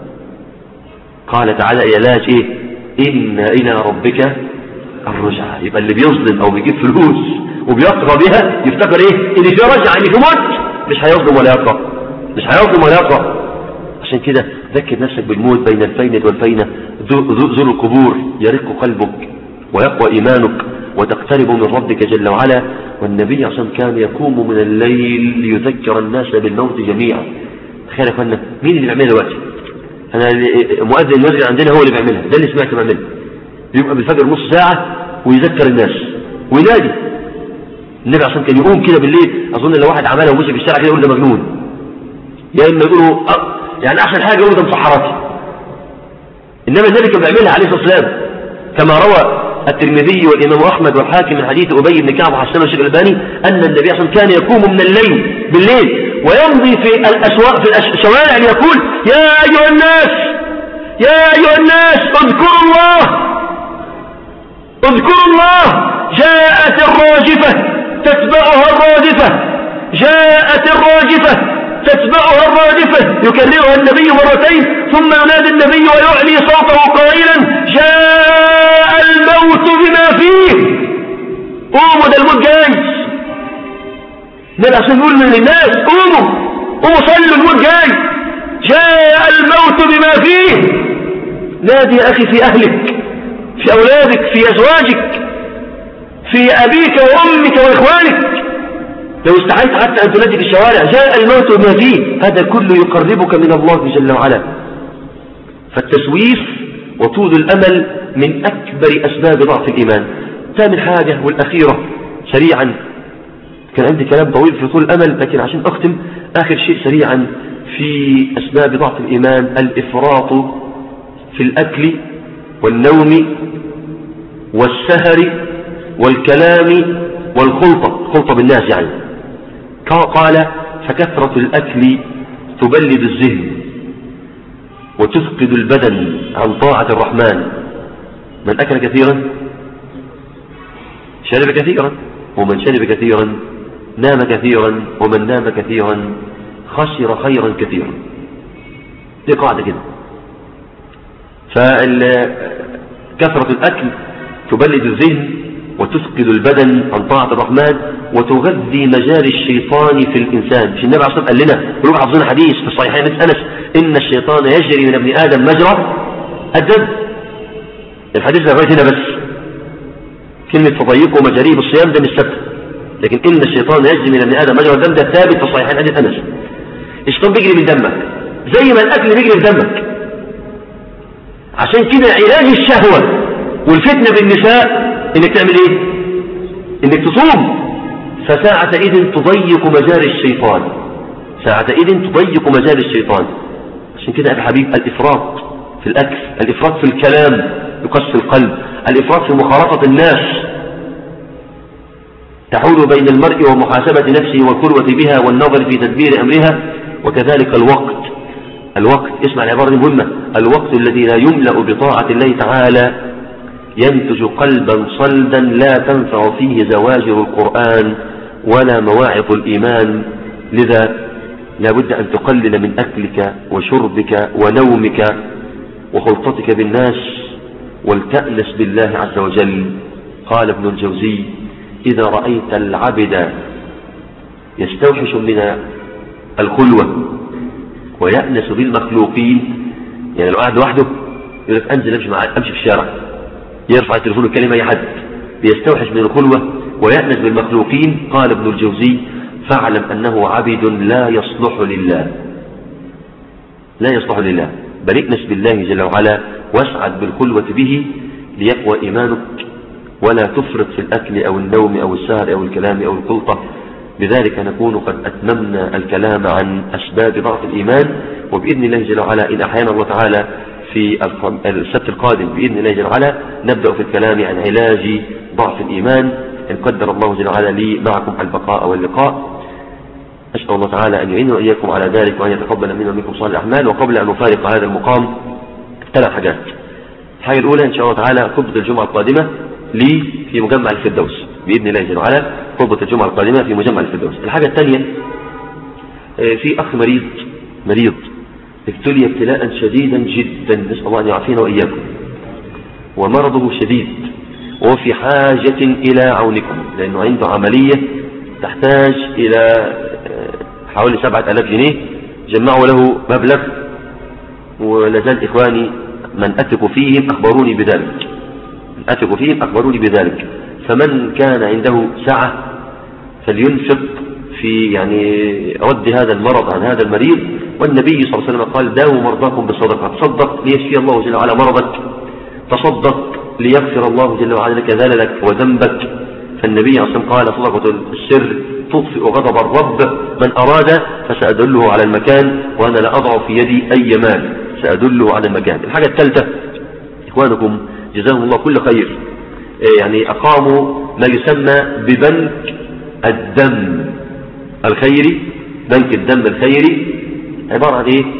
قال تعالى يا لاج إيه إن إلى ربك الرجعة يبقى اللي بيظلم أو بيجيب فلوس وبيطغى بها يفتكر إيه إن في رجعة إن في موت مش هيظلم ولا يطغى مش هيظلم ولا يطغى عشان كده ذكر نفسك بالموت بين الفينة والفينة ذو القبور يرق قلبك ويقوى إيمانك وتقترب من ربك جل وعلا والنبي عشان كان يقوم من الليل ليذكر الناس بالموت جميعا تخيل يا اخوانا مين اللي بيعملها دلوقتي انا مؤذن المسجد عندنا هو اللي بيعملها ده اللي سمعت بعمله يبقى بالفجر نص ساعة ويذكر الناس وينادي النبي عشان كان يقوم كده بالليل اظن لو واحد عملها ومشي في الشارع كده يقول ده مجنون يا اما يقولوا يعني احسن حاجه يقولوا ده مسحراتي انما النبي كان بيعملها عليه الصلاه والسلام كما روى الترمذي والإمام أحمد والحاكم من حديث أبي بن كعب وحسن الشيخ الألباني أن النبي صلى الله عليه وسلم كان يقوم من الليل بالليل ويمضي في الأسواق في الشوارع ليقول يا أيها الناس يا أيها الناس اذكروا الله اذكروا الله جاءت الراجفة تتبعها الرادفة جاءت الراجفة تتبعها الرادفة يكررها النبي مرتين ثم ينادي النبي ويعلي صوته قائلا جاء الموت بما فيه قوموا ده الموت جاي ده عشان نقول للناس قوموا قوموا صلوا الموت جاي جاء الموت بما فيه نادي يا أخي في أهلك في أولادك في أزواجك في أبيك وأمك وإخوانك لو استحيت حتى أن تنادي في الشوارع جاء الموت بما فيه هذا كله يقربك من الله جل وعلا فالتسويف وطول الأمل من أكبر أسباب ضعف الإيمان ثاني حاجة والأخيرة سريعا كان عندي كلام طويل في طول الأمل لكن عشان أختم آخر شيء سريعا في أسباب ضعف الإيمان الإفراط في الأكل والنوم والسهر والكلام والخلطة خلطة بالناس يعني قال فكثرة الأكل تبلد الذهن وتفقد البدن عن طاعة الرحمن من أكل كثيرا شرب كثيرا ومن شرب كثيرا نام كثيرا ومن نام كثيرا خسر خيرا كثيرا دي قاعدة كده فكثرة الأكل تبلد الذهن وتثقل البدن عن طاعة الرحمن وتغذي مجال الشيطان في الإنسان مش النبي عليه الصلاة قال لنا كلكم حافظين حديث في الصحيحين من أنس إن الشيطان يجري من ابن آدم مجرى الدم الحديث ده هنا بس كلمة فضيقه مجاريه بالصيام ده مش ثابته لكن إن الشيطان يجري من ابن آدم مجرى الدم ده ثابت في الصحيحين حديث أنس الشيطان بيجري من دمك زي ما الأكل بيجري في دمك عشان كده علاج الشهوة والفتنة بالنساء انك تعمل ايه انك تصوم فساعة اذن تضيق مجال الشيطان ساعة اذن تضيق مجال الشيطان عشان كده أبي حبيب الإفراط في الأكل الإفراط في الكلام يقسي القلب الإفراط في مخالطة الناس تحول بين المرء ومحاسبة نفسه والقربة بها والنظر في تدبير أمرها وكذلك الوقت الوقت اسمع العبارة دي مهمة الوقت الذي لا يملأ بطاعة الله تعالى ينتج قلبا صلدا لا تنفع فيه زواجر القرآن ولا مواعظ الإيمان لذا لا بد أن تقلل من أكلك وشربك ونومك وخلطتك بالناس ولتأنس بالله عز وجل قال ابن الجوزي إذا رأيت العبد يستوحش من الخلوة ويأنس بالمخلوقين يعني لو قاعد لوحده يقول لك أنزل أمشي, أمشي في الشارع يرفع التليفون ويكلم أي حد بيستوحش من الخلوة ويأنس بالمخلوقين قال ابن الجوزي فاعلم أنه عبد لا يصلح لله لا يصلح لله بل ائنس بالله جل وعلا واسعد بالخلوة به ليقوى إيمانك ولا تفرط في الأكل أو النوم أو السهر أو الكلام أو الخلطة بذلك نكون قد أتممنا الكلام عن أسباب ضعف الإيمان وبإذن الله جل وعلا إن أحيانا الله تعالى في السبت القادم بإذن الله جل وعلا نبدأ في الكلام عن علاج ضعف الإيمان إن قدر الله جل وعلا لي معكم البقاء واللقاء أسأل الله تعالى أن يعيننا وإياكم على ذلك وأن يتقبل منا ومنكم صالح الأعمال وقبل أن نفارق هذا المقام ثلاث حاجات الحاجة الأولى إن شاء الله تعالى خطبة الجمعة القادمة لي في مجمع الفردوس بإذن الله جل وعلا خطبة الجمعة القادمة في مجمع الفردوس الحاجة الثانية آه، في أخ مريض مريض ابتلي ابتلاء شديدا جدا نسأل الله أن يعافينا وإياكم ومرضه شديد وهو في حاجة إلى عونكم لأنه عنده عملية تحتاج إلى آه، حوالي سبعة ألاف جنيه جمعوا له مبلغ ولازال إخواني من أثق فيهم أخبروني بذلك من أثق فيهم أخبروني بذلك فمن كان عنده سعة فلينفق في يعني رد هذا المرض عن هذا المريض والنبي صلى الله عليه وسلم قال داووا مرضاكم بالصدقة تصدق ليشفي الله جل وعلا مرضك تصدق ليغفر الله جل وعلا لك ذللك وذنبك فالنبي صلى الله عليه وسلم قال صدقة السر تطفئ غضب الرب من أراد فسأدله على المكان وأنا لا أضع في يدي أي مال سأدله على المكان الحاجة الثالثة إخوانكم جزاهم الله كل خير إيه يعني أقاموا ما يسمى ببنك الدم الخيري بنك الدم الخيري عبارة عن إيه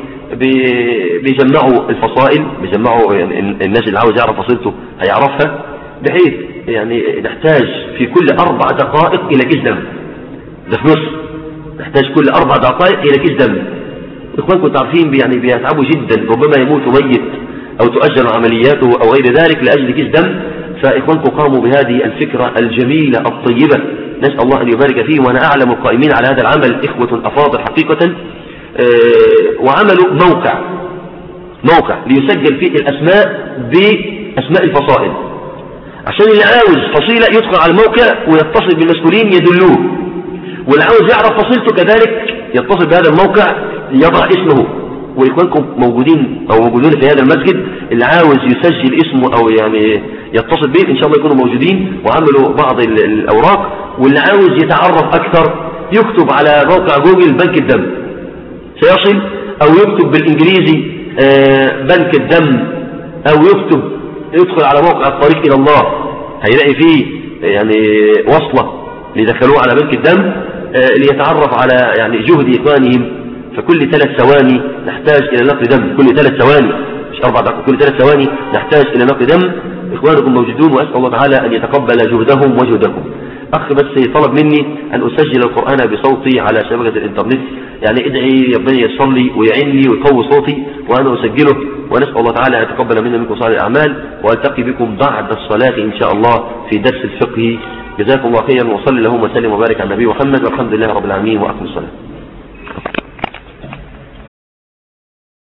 بيجمعوا الفصائل بيجمعوا يعني الناس اللي عاوز يعرف فصيلته هيعرفها بحيث يعني نحتاج في كل أربع دقائق إلى كيس دم ده في مصر نحتاج كل أربع دقائق إلى كيس دم إخوانكم تعرفين يعني بيتعبوا جدا ربما يموت ميت أو تؤجل عملياته أو غير ذلك لأجل كيس دم فإخوانكم قاموا بهذه الفكرة الجميلة الطيبة نسأل الله أن يبارك فيهم وأنا أعلم القائمين على هذا العمل إخوة أفاضل حقيقة آه، وعملوا موقع موقع ليسجل فيه الأسماء بأسماء الفصائل عشان اللي عاوز فصيلة يدخل على الموقع ويتصل بالمسؤولين يدلوه واللي عاوز يعرف فصيلته كذلك يتصل بهذا الموقع يضع اسمه وإخوانكم موجودين أو موجودون في هذا المسجد اللي عاوز يسجل اسمه أو يعني يتصل به إن شاء الله يكونوا موجودين وعملوا بعض الأوراق واللي عاوز يتعرف أكثر يكتب على موقع جوجل بنك الدم سيصل أو يكتب بالإنجليزي آه، بنك الدم أو يكتب يدخل على موقع الطريق إلى الله هيلاقي فيه يعني وصلة لدخلوه على بنك الدم آه، ليتعرف على يعني جهد إخوانهم فكل ثلاث ثواني نحتاج إلى نقل دم كل ثلاث ثواني مش أربع دقائق كل ثلاث ثواني نحتاج إلى نقل دم إخوانكم موجودون وأسأل الله تعالى أن يتقبل جهدهم وجهدكم أخ بس طلب مني أن أسجل القرآن بصوتي على شبكة الإنترنت يعني ادعي ربنا يصلي ويعني ويقوي صوتي وأنا أسجله ونسأل الله تعالى أن يتقبل منا منكم صالح الأعمال وألتقي بكم بعد الصلاة إن شاء الله في درس الفقه جزاكم الله خيرا وصلي اللهم وسلم وبارك على النبي محمد والحمد لله رب العالمين وأقم الصلاة